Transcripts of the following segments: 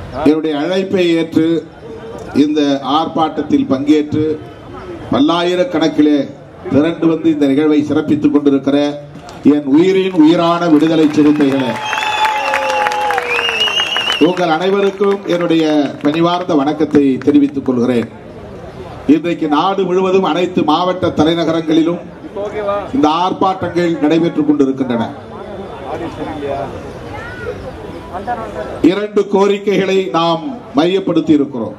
என்னுடைய அழைப்பை ஏற்று இந்த ஆர்ப்பாட்டத்தில் பங்கேற்று பல்லாயிரக்கணக்கிலே திரண்டு வந்து இந்த நிகழ்வை சிறப்பித்துக் கொண்டிருக்கிற என் உயிரின் உயிரான விடுதலை சிறுத்தைகளே உங்கள் அனைவருக்கும் என்னுடைய பணிவார்ந்த வணக்கத்தை தெரிவித்துக் கொள்கிறேன் இன்றைக்கு நாடு முழுவதும் அனைத்து மாவட்ட தலைநகரங்களிலும் இந்த ஆர்ப்பாட்டங்கள் நடைபெற்றுக் கொண்டிருக்கின்றன இரண்டு கோரிக்கைகளை நாம் மையப்படுத்தி இருக்கிறோம்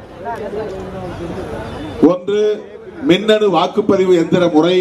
ஒன்று மின்னணு வாக்குப்பதிவு எந்திர முறை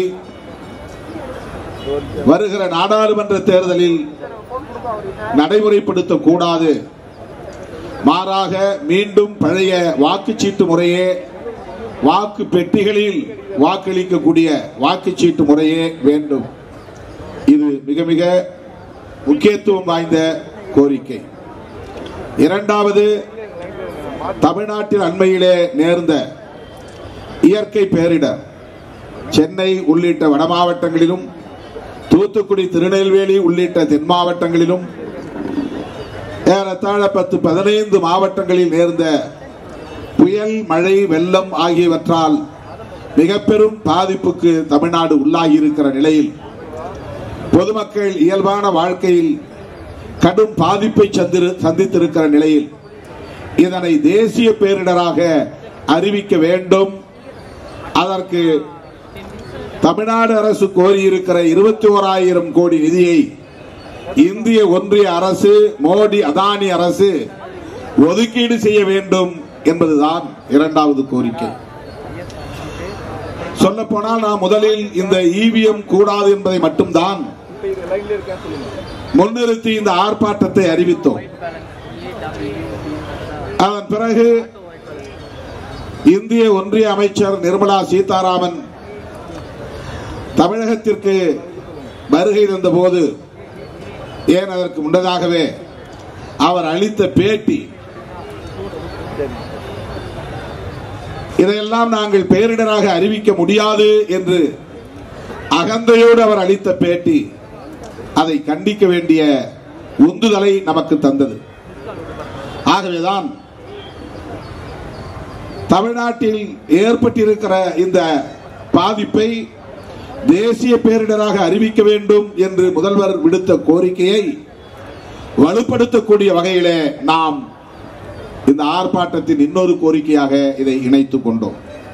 வருகிற நாடாளுமன்ற தேர்தலில் நடைமுறைப்படுத்தக் கூடாது மாறாக மீண்டும் பழைய வாக்குச்சீட்டு முறையே வாக்கு பெட்டிகளில் வாக்களிக்கக்கூடிய வாக்குச்சீட்டு முறையே வேண்டும் இது மிக மிக முக்கியத்துவம் வாய்ந்த கோரிக்கை இரண்டாவது தமிழ்நாட்டில் அண்மையிலே நேர்ந்த இயற்கை பேரிடர் சென்னை உள்ளிட்ட வட மாவட்டங்களிலும் தூத்துக்குடி திருநெல்வேலி உள்ளிட்ட தென் மாவட்டங்களிலும் ஏறத்தாழ பத்து பதினைந்து மாவட்டங்களில் நேர்ந்த புயல் மழை வெள்ளம் ஆகியவற்றால் மிக பெரும் பாதிப்புக்கு தமிழ்நாடு உள்ளாகி இருக்கிற நிலையில் பொதுமக்கள் இயல்பான வாழ்க்கையில் கடும் பாதிப்பை சந்திரு- சந்தித்திருக்கிற நிலையில் இதனை தேசிய பேரிடராக அறிவிக்க வேண்டும் அதற்கு தமிழ்நாடு அரசு கோரியிருக்கிற இருபத்தி ஓராயிரம் கோடி நிதியை இந்திய ஒன்றிய அரசு மோடி அதானி அரசு ஒதுக்கீடு செய்ய வேண்டும் என்பதுதான் இரண்டாவது கோரிக்கை சொல்ல போனால் நாம் முதலில் இந்த இவிஎம் கூடாது என்பதை மட்டும்தான் முன்னிறுத்தி இந்த ஆர்ப்பாட்டத்தை அறிவித்தோம் அதன் பிறகு இந்திய ஒன்றிய அமைச்சர் நிர்மலா சீதாராமன் தமிழகத்திற்கு வருகை தந்தபோது ஏன் அதற்கு முன்னதாகவே அவர் அளித்த பேட்டி இதையெல்லாம் நாங்கள் பேரிடராக அறிவிக்க முடியாது என்று அகந்தையோடு அவர் அளித்த பேட்டி அதை கண்டிக்க வேண்டிய உந்துதலை நமக்கு தந்தது ஆகவேதான் தமிழ்நாட்டில் ஏற்பட்டிருக்கிற இந்த பாதிப்பை தேசிய பேரிடராக அறிவிக்க வேண்டும் என்று முதல்வர் விடுத்த கோரிக்கையை வலுப்படுத்தக்கூடிய வகையிலே நாம் இந்த ஆர்ப்பாட்டத்தின் இன்னொரு கோரிக்கையாக இதை இணைத்துக் கொண்டோம்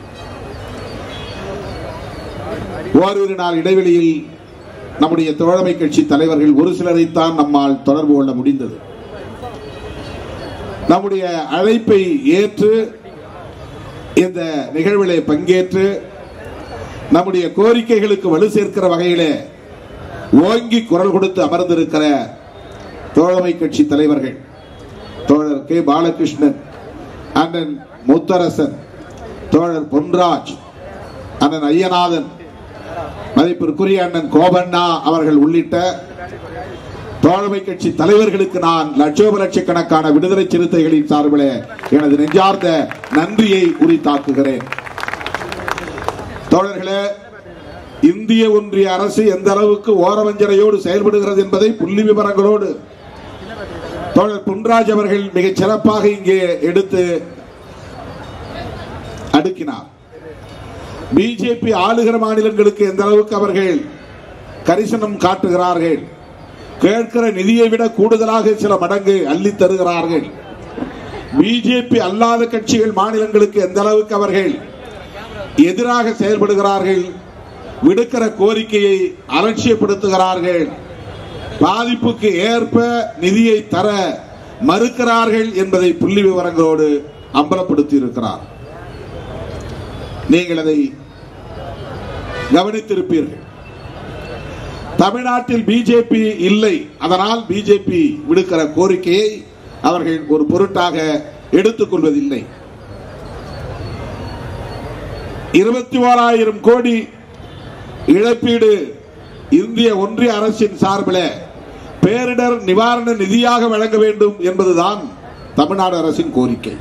ஓரிரு நாள் இடைவெளியில் நம்முடைய தோழமை கட்சி தலைவர்கள் ஒரு சிலரைத்தான் நம்மால் தொடர்பு கொள்ள முடிந்தது நம்முடைய அழைப்பை ஏற்று இந்த நிகழ்விலே பங்கேற்று நம்முடைய கோரிக்கைகளுக்கு வலு சேர்க்கிற வகையிலே ஓங்கி குரல் கொடுத்து அமர்ந்திருக்கிற தோழமை கட்சி தலைவர்கள் தோழர் கே பாலகிருஷ்ணன் அண்ணன் முத்தரசன் தோழர் பொன்ராஜ் அண்ணன் ஐயநாதன் மதிப்பிற்குரிய அண்ணன் கோபண்ணா அவர்கள் உள்ளிட்ட தோழமை கட்சி தலைவர்களுக்கு நான் லட்சோப லட்சக்கணக்கான விடுதலை சிறுத்தைகளின் சார்பில் எனது நெஞ்சார்ந்த நன்றியை உரித்தாக்குகிறேன் தோழர்களே இந்திய ஒன்றிய அரசு எந்த அளவுக்கு ஓரவஞ்சனையோடு செயல்படுகிறது என்பதை புள்ளி விவரங்களோடு தோழர் பொன்ராஜ் அவர்கள் மிகச் சிறப்பாக இங்கே எடுத்து அடுக்கினார் பிஜேபி ஆளுகிற மாநிலங்களுக்கு எந்த அளவுக்கு அவர்கள் கரிசனம் காட்டுகிறார்கள் கேட்கிற நிதியை விட கூடுதலாக சில மடங்கு அள்ளி தருகிறார்கள் பிஜேபி அல்லாத கட்சிகள் மாநிலங்களுக்கு எந்த அளவுக்கு அவர்கள் எதிராக செயல்படுகிறார்கள் விடுக்கிற கோரிக்கையை அலட்சியப்படுத்துகிறார்கள் பாதிப்புக்கு ஏற்ப நிதியை தர மறுக்கிறார்கள் என்பதை புள்ளி விவரங்களோடு அம்பலப்படுத்தி இருக்கிறார் நீங்கள் அதை கவனித்திருப்பீர்கள் தமிழ்நாட்டில் பிஜேபி இல்லை அதனால் பிஜேபி விடுக்கிற கோரிக்கையை அவர்கள் ஒரு பொருட்டாக எடுத்துக்கொள்வதில்லை இருபத்தி ஓராயிரம் கோடி இழப்பீடு இந்திய ஒன்றிய அரசின் சார்பில் பேரிடர் நிவாரண நிதியாக வழங்க வேண்டும் என்பதுதான் தமிழ்நாடு அரசின் கோரிக்கை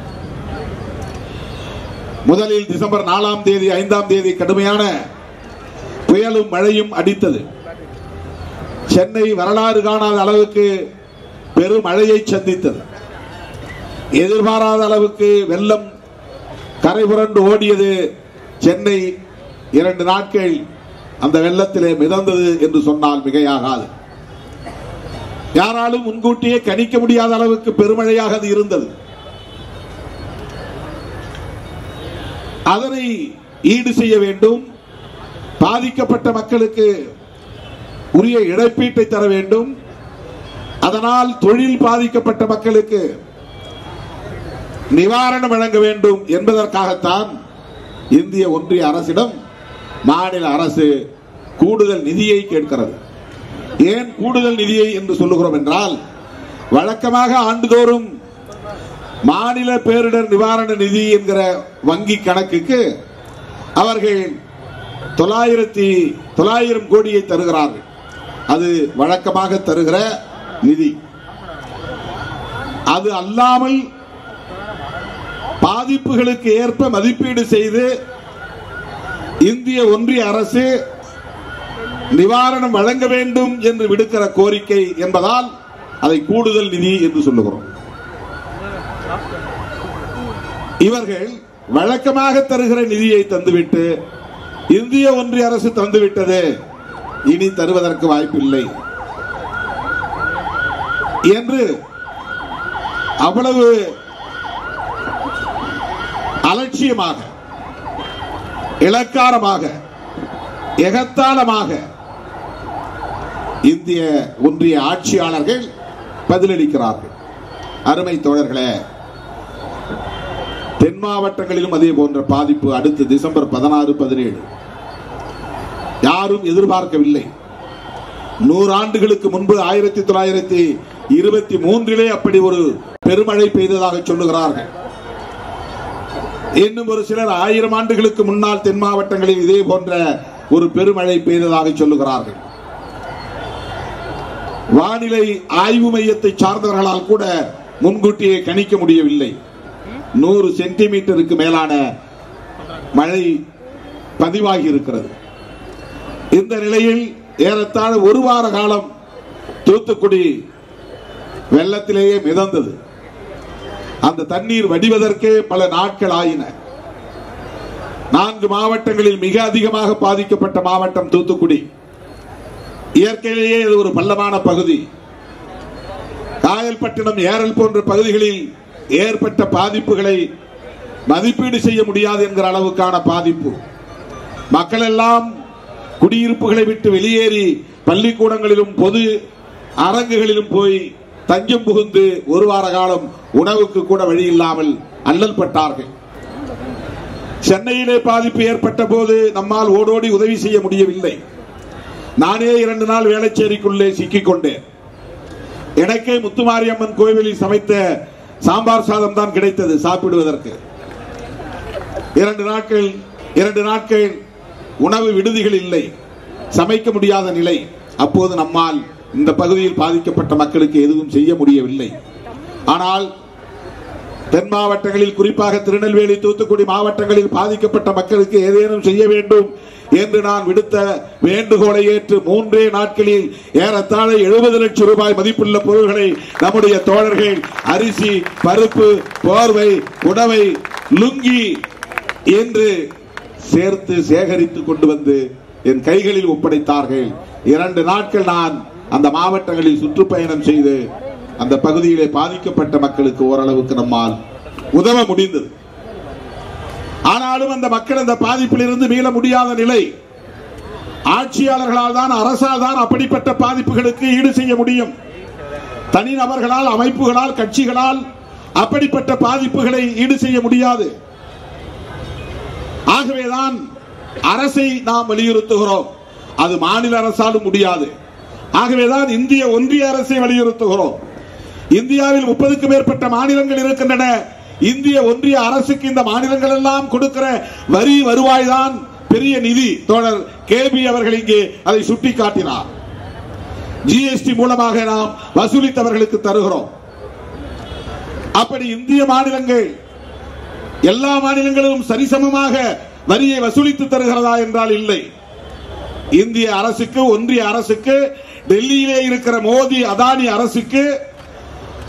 முதலில் டிசம்பர் நாலாம் தேதி ஐந்தாம் தேதி கடுமையான புயலும் மழையும் அடித்தது சென்னை வரலாறு காணாத அளவுக்கு பெரும் மழையை சந்தித்தது எதிர்பாராத அளவுக்கு வெள்ளம் கரை புரண்டு ஓடியது சென்னை இரண்டு நாட்கள் அந்த வெள்ளத்திலே மிதந்தது என்று சொன்னால் மிகையாகாது யாராலும் முன்கூட்டியே கணிக்க முடியாத அளவுக்கு பெருமழையாக அது இருந்தது அதனை ஈடு செய்ய வேண்டும் பாதிக்கப்பட்ட மக்களுக்கு உரிய இழப்பீட்டை தர வேண்டும் அதனால் தொழில் பாதிக்கப்பட்ட மக்களுக்கு நிவாரணம் வழங்க வேண்டும் என்பதற்காகத்தான் இந்திய ஒன்றிய அரசிடம் மாநில அரசு கூடுதல் நிதியை கேட்கிறது ஏன் கூடுதல் நிதியை என்று சொல்லுகிறோம் என்றால் வழக்கமாக ஆண்டுதோறும் மாநில பேரிடர் நிவாரண நிதி என்கிற வங்கி கணக்குக்கு அவர்கள் தொள்ளாயிரத்தி தொள்ளாயிரம் கோடியை தருகிறார்கள் அது வழக்கமாக தருகிற நிதி அது அல்லாமல் பாதிப்புகளுக்கு ஏற்ப மதிப்பீடு செய்து இந்திய ஒன்றிய அரசு நிவாரணம் வழங்க வேண்டும் என்று விடுக்கிற கோரிக்கை என்பதால் அதை கூடுதல் நிதி என்று சொல்லுகிறோம் இவர்கள் வழக்கமாக தருகிற நிதியை தந்துவிட்டு இந்திய ஒன்றிய அரசு தந்துவிட்டது இனி தருவதற்கு வாய்ப்பில்லை என்று அவ்வளவு அலட்சியமாக இலக்காரமாக எகத்தாளமாக இந்திய ஒன்றிய ஆட்சியாளர்கள் பதிலளிக்கிறார்கள் அருமை தோழர்களே தென் மாவட்டங்களிலும் அதே போன்ற பாதிப்பு அடுத்து டிசம்பர் பதினாறு பதினேழு யாரும் எதிர்பார்க்கவில்லை நூறு ஆண்டுகளுக்கு முன்பு ஆயிரத்தி தொள்ளாயிரத்தி இருபத்தி மூன்றிலே அப்படி ஒரு பெருமழை பெய்ததாக சொல்லுகிறார்கள் இன்னும் ஒரு சிலர் ஆயிரம் ஆண்டுகளுக்கு முன்னால் தென் மாவட்டங்களில் இதே போன்ற ஒரு பெருமழை பெய்ததாக சொல்லுகிறார்கள் வானிலை ஆய்வு மையத்தை சார்ந்தவர்களால் கூட முன்கூட்டியே கணிக்க முடியவில்லை நூறு சென்டிமீட்டருக்கு மேலான மழை பதிவாகி இருக்கிறது இந்த நிலையில் ஏறத்தாழ ஒரு வார காலம் தூத்துக்குடி வெள்ளத்திலேயே மிதந்தது அந்த தண்ணீர் வடிவதற்கே பல நாட்கள் ஆயின நான்கு மாவட்டங்களில் மிக அதிகமாக பாதிக்கப்பட்ட மாவட்டம் தூத்துக்குடி இயற்கையிலேயே இது ஒரு பள்ளமான பகுதி காயல்பட்டினம் ஏரல் போன்ற பகுதிகளில் ஏற்பட்ட பாதிப்புகளை மதிப்பீடு செய்ய முடியாது என்கிற அளவுக்கான பாதிப்பு மக்கள் எல்லாம் குடியிருப்புகளை விட்டு வெளியேறி பள்ளிக்கூடங்களிலும் பொது அரங்குகளிலும் போய் தஞ்சம் புகுந்து ஒரு வார காலம் உணவுக்கு கூட வழி இல்லாமல் அல்லல் பட்டார்கள் சென்னையிலே பாதிப்பு ஏற்பட்ட போது நம்மால் ஓடோடி உதவி செய்ய முடியவில்லை நானே இரண்டு நாள் வேளச்சேரிக்குள்ளே சிக்கிக் கொண்டேன் எனக்கே முத்துமாரியம்மன் கோவிலில் சமைத்த சாம்பார் சாதம் தான் கிடைத்தது சாப்பிடுவதற்கு இரண்டு நாட்கள் இரண்டு நாட்கள் உணவு விடுதிகள் இல்லை சமைக்க முடியாத நிலை அப்போது நம்மால் இந்த பகுதியில் பாதிக்கப்பட்ட மக்களுக்கு எதுவும் செய்ய முடியவில்லை ஆனால் தென் மாவட்டங்களில் குறிப்பாக திருநெல்வேலி தூத்துக்குடி மாவட்டங்களில் பாதிக்கப்பட்ட மக்களுக்கு ஏதேனும் செய்ய வேண்டும் என்று நான் விடுத்த வேண்டுகோளை ஏற்று மூன்றே நாட்களில் ஏறத்தாழ எழுபது லட்சம் ரூபாய் மதிப்புள்ள பொருள்களை நம்முடைய தோழர்கள் அரிசி பருப்பு போர்வை உணவை லுங்கி என்று சேர்த்து சேகரித்து கொண்டு வந்து என் கைகளில் ஒப்படைத்தார்கள் இரண்டு நாட்கள் நான் அந்த மாவட்டங்களில் சுற்றுப்பயணம் செய்து அந்த பகுதியிலே பாதிக்கப்பட்ட மக்களுக்கு ஓரளவுக்கு நம்மால் உதவ முடிந்தது ஆனாலும் அந்த மக்கள் அந்த பாதிப்பில் இருந்து மீள முடியாத நிலை ஆட்சியாளர்களால் தான் அரசால் தான் அப்படிப்பட்ட பாதிப்புகளுக்கு ஈடு செய்ய முடியும் தனிநபர்களால் அமைப்புகளால் கட்சிகளால் அப்படிப்பட்ட பாதிப்புகளை ஈடு செய்ய முடியாது ஆகவேதான் அரசை நாம் வலியுறுத்துகிறோம் அது மாநில அரசாலும் முடியாது ஆகவேதான் இந்திய ஒன்றிய அரசை வலியுறுத்துகிறோம் இந்தியாவில் முப்பதுக்கும் மேற்பட்ட மாநிலங்கள் இருக்கின்றன இந்திய ஒன்றிய அரசுக்கு இந்த மாநிலங்கள் எல்லாம் கொடுக்கிற வரி வருவாய் தான் பெரிய நிதி தோழர் கேபி அவர்கள் இங்கே அதை சுட்டிக்காட்டினார் ஜிஎஸ்டி மூலமாக நாம் வசூலித்தவர்களுக்கு தருகிறோம் அப்படி இந்திய மாநிலங்கள் எல்லா மாநிலங்களிலும் சரிசமமாக வரியை வசூலித்து தருகிறதா என்றால் இல்லை இந்திய அரசுக்கு ஒன்றிய அரசுக்கு டெல்லியிலே இருக்கிற மோடி அதானி அரசுக்கு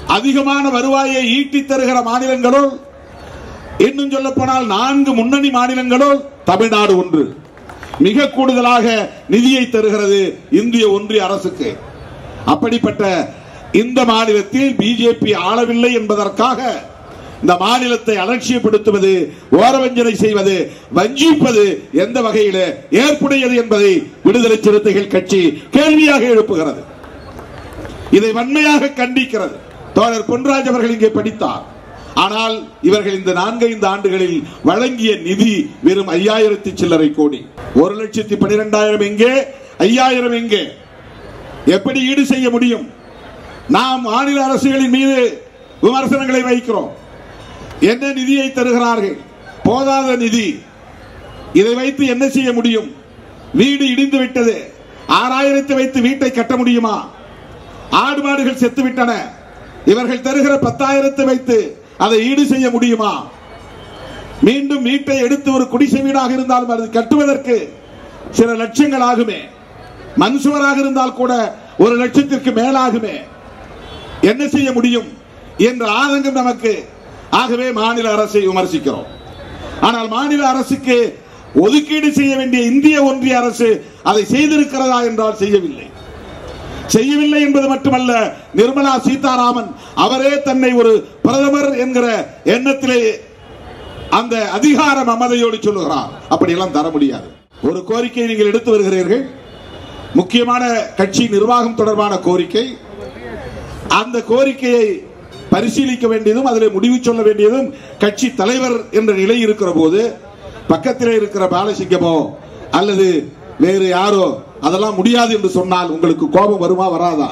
அதிகமான வருவாயை ஈட்டித் தருகிற மாநிலங்களுள் இன்னும் சொல்ல போனால் நான்கு முன்னணி மாநிலங்களுள் தமிழ்நாடு ஒன்று மிக கூடுதலாக நிதியை தருகிறது இந்திய ஒன்றிய அரசுக்கு அப்படிப்பட்ட இந்த மாநிலத்தில் பிஜேபி ஆளவில்லை என்பதற்காக இந்த மாநிலத்தை அலட்சியப்படுத்துவது ஓரவஞ்சனை செய்வது வஞ்சிப்பது எந்த வகையில் ஏற்புடையது என்பதை விடுதலை சிறுத்தைகள் கட்சி கேள்வியாக எழுப்புகிறது இதை வன்மையாக கண்டிக்கிறது தோழர் பொன்ராஜ் அவர்கள் இங்கே படித்தார் ஆனால் இவர்கள் இந்த நான்கைந்து ஆண்டுகளில் வழங்கிய நிதி வெறும் ஐயாயிரத்தி சில்லறை கோடி ஒரு லட்சத்தி பனிரெண்டாயிரம் எங்கே ஐயாயிரம் எங்கே எப்படி ஈடு செய்ய முடியும் நாம் மாநில அரசுகளின் மீது விமர்சனங்களை வைக்கிறோம் என்ன நிதியை தருகிறார்கள் போதாத நிதி இதை வைத்து என்ன செய்ய முடியும் வீடு இடிந்து விட்டது ஆறாயிரத்தை வைத்து வீட்டை கட்ட முடியுமா ஆடு மாடுகள் செத்து விட்டன இவர்கள் தருகிற பத்தாயிரத்தை வைத்து அதை ஈடு செய்ய முடியுமா மீண்டும் வீட்டை எடுத்து ஒரு குடிசை வீடாக இருந்தாலும் அது கட்டுவதற்கு சில லட்சங்கள் ஆகுமே மண் சுவராக இருந்தால் கூட ஒரு லட்சத்திற்கு மேலாகுமே என்ன செய்ய முடியும் என்ற ஆதங்கம் நமக்கு ஆகவே மாநில அரசை விமர்சிக்கிறோம் ஆனால் மாநில அரசுக்கு ஒதுக்கீடு செய்ய வேண்டிய இந்திய ஒன்றிய அரசு அதை செய்திருக்கிறதா என்றால் செய்யவில்லை செய்யவில்லை என்பது மட்டுமல்ல நிர்மலா சீதாராமன் அவரே தன்னை ஒரு பிரதமர் என்கிற எண்ணத்திலே அந்த அதிகார மமதையோடு சொல்லுகிறார் அப்படியெல்லாம் தர முடியாது ஒரு கோரிக்கை நீங்கள் எடுத்து வருகிறீர்கள் முக்கியமான கட்சி நிர்வாகம் தொடர்பான கோரிக்கை அந்த கோரிக்கையை பரிசீலிக்க வேண்டியதும் அதில் முடிவு சொல்ல வேண்டியதும் கட்சி தலைவர் என்ற நிலை இருக்கிற போது பக்கத்திலே இருக்கிற பாலசிங்கமோ அல்லது வேறு யாரோ அதெல்லாம் முடியாது என்று சொன்னால் உங்களுக்கு கோபம் வருமா வராதா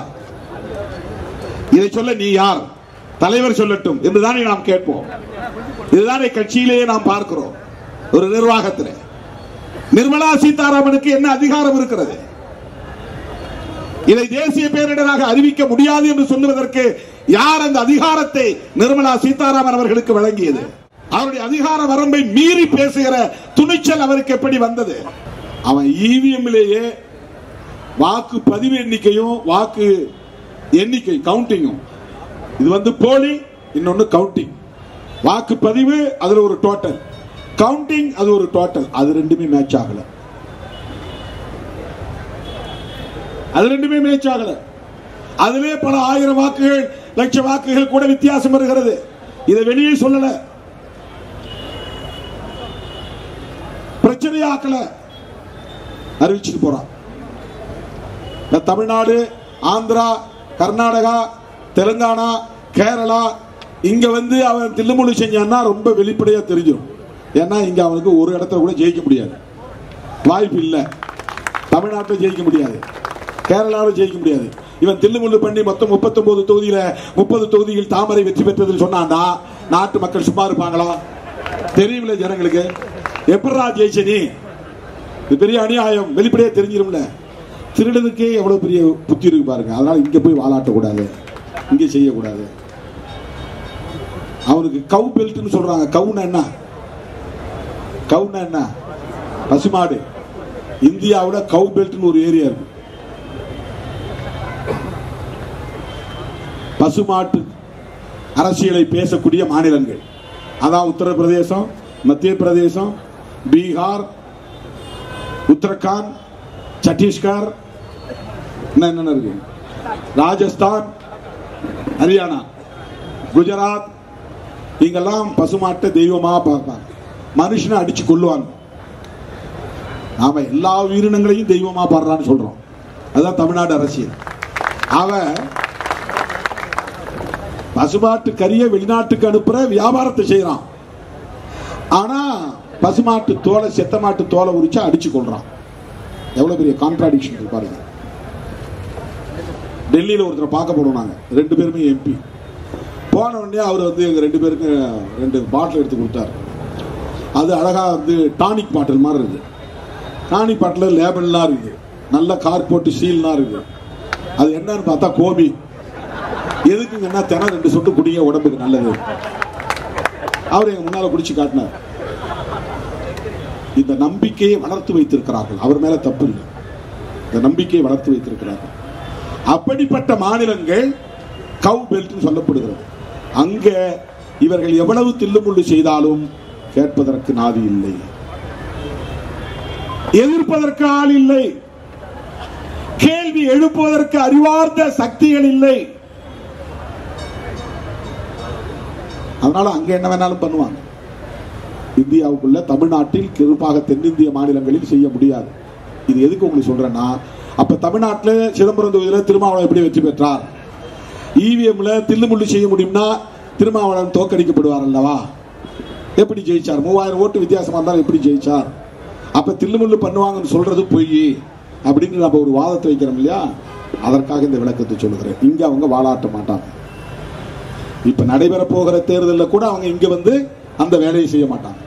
இதை சொல்ல நீ யார் தலைவர் சொல்லட்டும் என்றுதானே நாம் கேட்போம் இதுதானே கட்சியிலேயே நாம் பார்க்கிறோம் ஒரு நிர்வாகத்தில் நிர்மலா சீதாராமனுக்கு என்ன அதிகாரம் இருக்கிறது இதை தேசிய பேரிடராக அறிவிக்க முடியாது என்று சொல்லுவதற்கு யார் அந்த அதிகாரத்தை நிர்மலா சீதாராமன் அவர்களுக்கு வழங்கியது அவருடைய அதிகார வரம்பை மீறி பேசுகிற துணிச்சல் அவருக்கு எப்படி வந்தது அவன் இவிஎம்லேயே வாக்கு பதிவு எண்ணிக்கையும் வாக்கு எண்ணிக்கை கவுண்டிங்கும் இது வந்து போலி இன்னொன்னு கவுண்டிங் வாக்கு பதிவு அதுல ஒரு டோட்டல் கவுண்டிங் அது ஒரு டோட்டல் அது ரெண்டுமே மேட்ச் ஆகல அது ரெண்டுமே மேட்ச் ஆகல அதிலே பல ஆயிரம் வாக்குகள் லட்ச வாக்குகள் கூட வித்தியாசம் வருகிறது இதை வெளியே சொல்லல பிரச்சனையாக்கல அறிவிச்சுட்டு போறான் இந்த தமிழ்நாடு ஆந்திரா கர்நாடகா தெலுங்கானா கேரளா இங்க வந்து அவன் தில்லுமுள்ளு செஞ்சான்னா ரொம்ப வெளிப்படையா தெரிஞ்சிடும் ஏன்னா இங்க அவனுக்கு ஒரு இடத்துல கூட ஜெயிக்க முடியாது வாய்ப்பு இல்லை தமிழ்நாட்டில் ஜெயிக்க முடியாது கேரளாவில் ஜெயிக்க முடியாது இவன் தில்லுமுள்ளு பண்ணி மொத்தம் 39 தொகுதியில முப்பது தொகுதியில் தாமரை வெற்றி பெற்றதுன்னு சொன்னான்டா நாட்டு மக்கள் சும்மா இருப்பாங்களா தெரியுமில்ல ஜனங்களுக்கு எப்படா ஜெயிச்ச நீ இது பெரிய அநியாயம் வெளிப்படையா தெரிஞ்சிரும்ல திருடனுக்கே எவ்வளவு பெரிய புத்தி இருக்கு பாருங்க அதனால இங்க போய் வாலாட்டக்கூடாது இங்க செய்யக்கூடாது அவனுக்கு கவு பெல்ட்னு சொல்றாங்க கவுனா என்ன கவுனா என்ன பசுமாடு இந்தியாவோட கவு பெல்ட்னு ஒரு ஏரியா இருக்கு பசுமாட்டு அரசியலை பேசக்கூடிய மாநிலங்கள் அதான் உத்தரப்பிரதேசம் மத்திய பிரதேசம் பீகார் உத்தரகாண்ட் சத்தீஸ்கர் இன்னும் என்னென்ன இருக்கு ராஜஸ்தான் ஹரியானா குஜராத் இங்கெல்லாம் பசுமாட்டை தெய்வமா பார்ப்பாங்க மனுஷனை அடிச்சு கொல்லுவாங்க நாம எல்லா உயிரினங்களையும் தெய்வமா பாடுறான்னு சொல்றோம் அதுதான் தமிழ்நாடு அரசியல் அவன் பசுமாட்டு கறியை வெளிநாட்டுக்கு அனுப்புற வியாபாரத்தை செய்யறான் ஆனா பசுமாட்டு தோலை செத்த மாட்டு தோலை உரிச்சா அடிச்சு கொள்றான் எவ்வளவு பெரிய கான்ட்ராடிக்ஷன் இருக்கு பாருங்க டெல்லியில ஒருத்தரை பார்க்க போனோம் நாங்க ரெண்டு பேருமே எம்பி போன உடனே அவர் வந்து எங்க ரெண்டு பேருக்கு ரெண்டு பாட்டில் எடுத்து கொடுத்தாரு அது அழகா வந்து டானிக் பாட்டில் மாதிரி இருக்கு டானிக் பாட்டில் லேபிள்லாம் இருக்குது நல்ல கார் போட்டு சீல்லாம் இருக்கு அது என்னன்னு பார்த்தா கோபி எதுக்குங்கன்னா தினம் ரெண்டு சொட்டு குடிங்க உடம்புக்கு நல்லது அவர் எங்க முன்னால குடிச்சு காட்டினார் இந்த நம்பிக்கையை வளர்த்து வைத்திருக்கிறார்கள் அவர் மேல தப்பு இல்லை இந்த நம்பிக்கையை வளர்த்து வைத்திருக்கிறார்கள் அப்படிப்பட்ட மாநிலங்கள் கவ் பெல்ட் சொல்லப்படுகிறது அங்க இவர்கள் எவ்வளவு தில்லுமுள்ளு செய்தாலும் கேட்பதற்கு நாதி இல்லை எதிர்ப்பதற்கு ஆள் இல்லை கேள்வி எழுப்புவதற்கு அறிவார்ந்த சக்திகள் இல்லை அதனால அங்க என்ன வேணாலும் பண்ணுவாங்க இந்தியாவுக்குள்ள தமிழ்நாட்டில் குறிப்பாக தென்னிந்திய மாநிலங்களில் செய்ய முடியாது இது எதுக்கு உங்களுக்கு சொல்றேன்னா அப்ப தமிழ்நாட்டில் சிதம்பரம் தொகுதியில் திருமாவளவன் எப்படி வெற்றி பெற்றார் இவிஎம்ல தில்லுமுள்ளு செய்ய முடியும்னா திருமாவளவன் தோக்கடிக்கப்படுவார் அல்லவா எப்படி ஜெயிச்சார் மூவாயிரம் ஓட்டு வித்தியாசமா இருந்தாலும் எப்படி ஜெயிச்சார் அப்ப தில்லுமுள்ளு பண்ணுவாங்கன்னு சொல்றது பொய் அப்படின்னு நம்ம ஒரு வாதத்தை வைக்கிறோம் இல்லையா அதற்காக இந்த விளக்கத்தை சொல்லுகிறேன் இங்க அவங்க வாழாட்ட மாட்டாங்க இப்ப நடைபெற போகிற தேர்தலில் கூட அவங்க இங்க வந்து அந்த வேலையை செய்ய மாட்டாங்க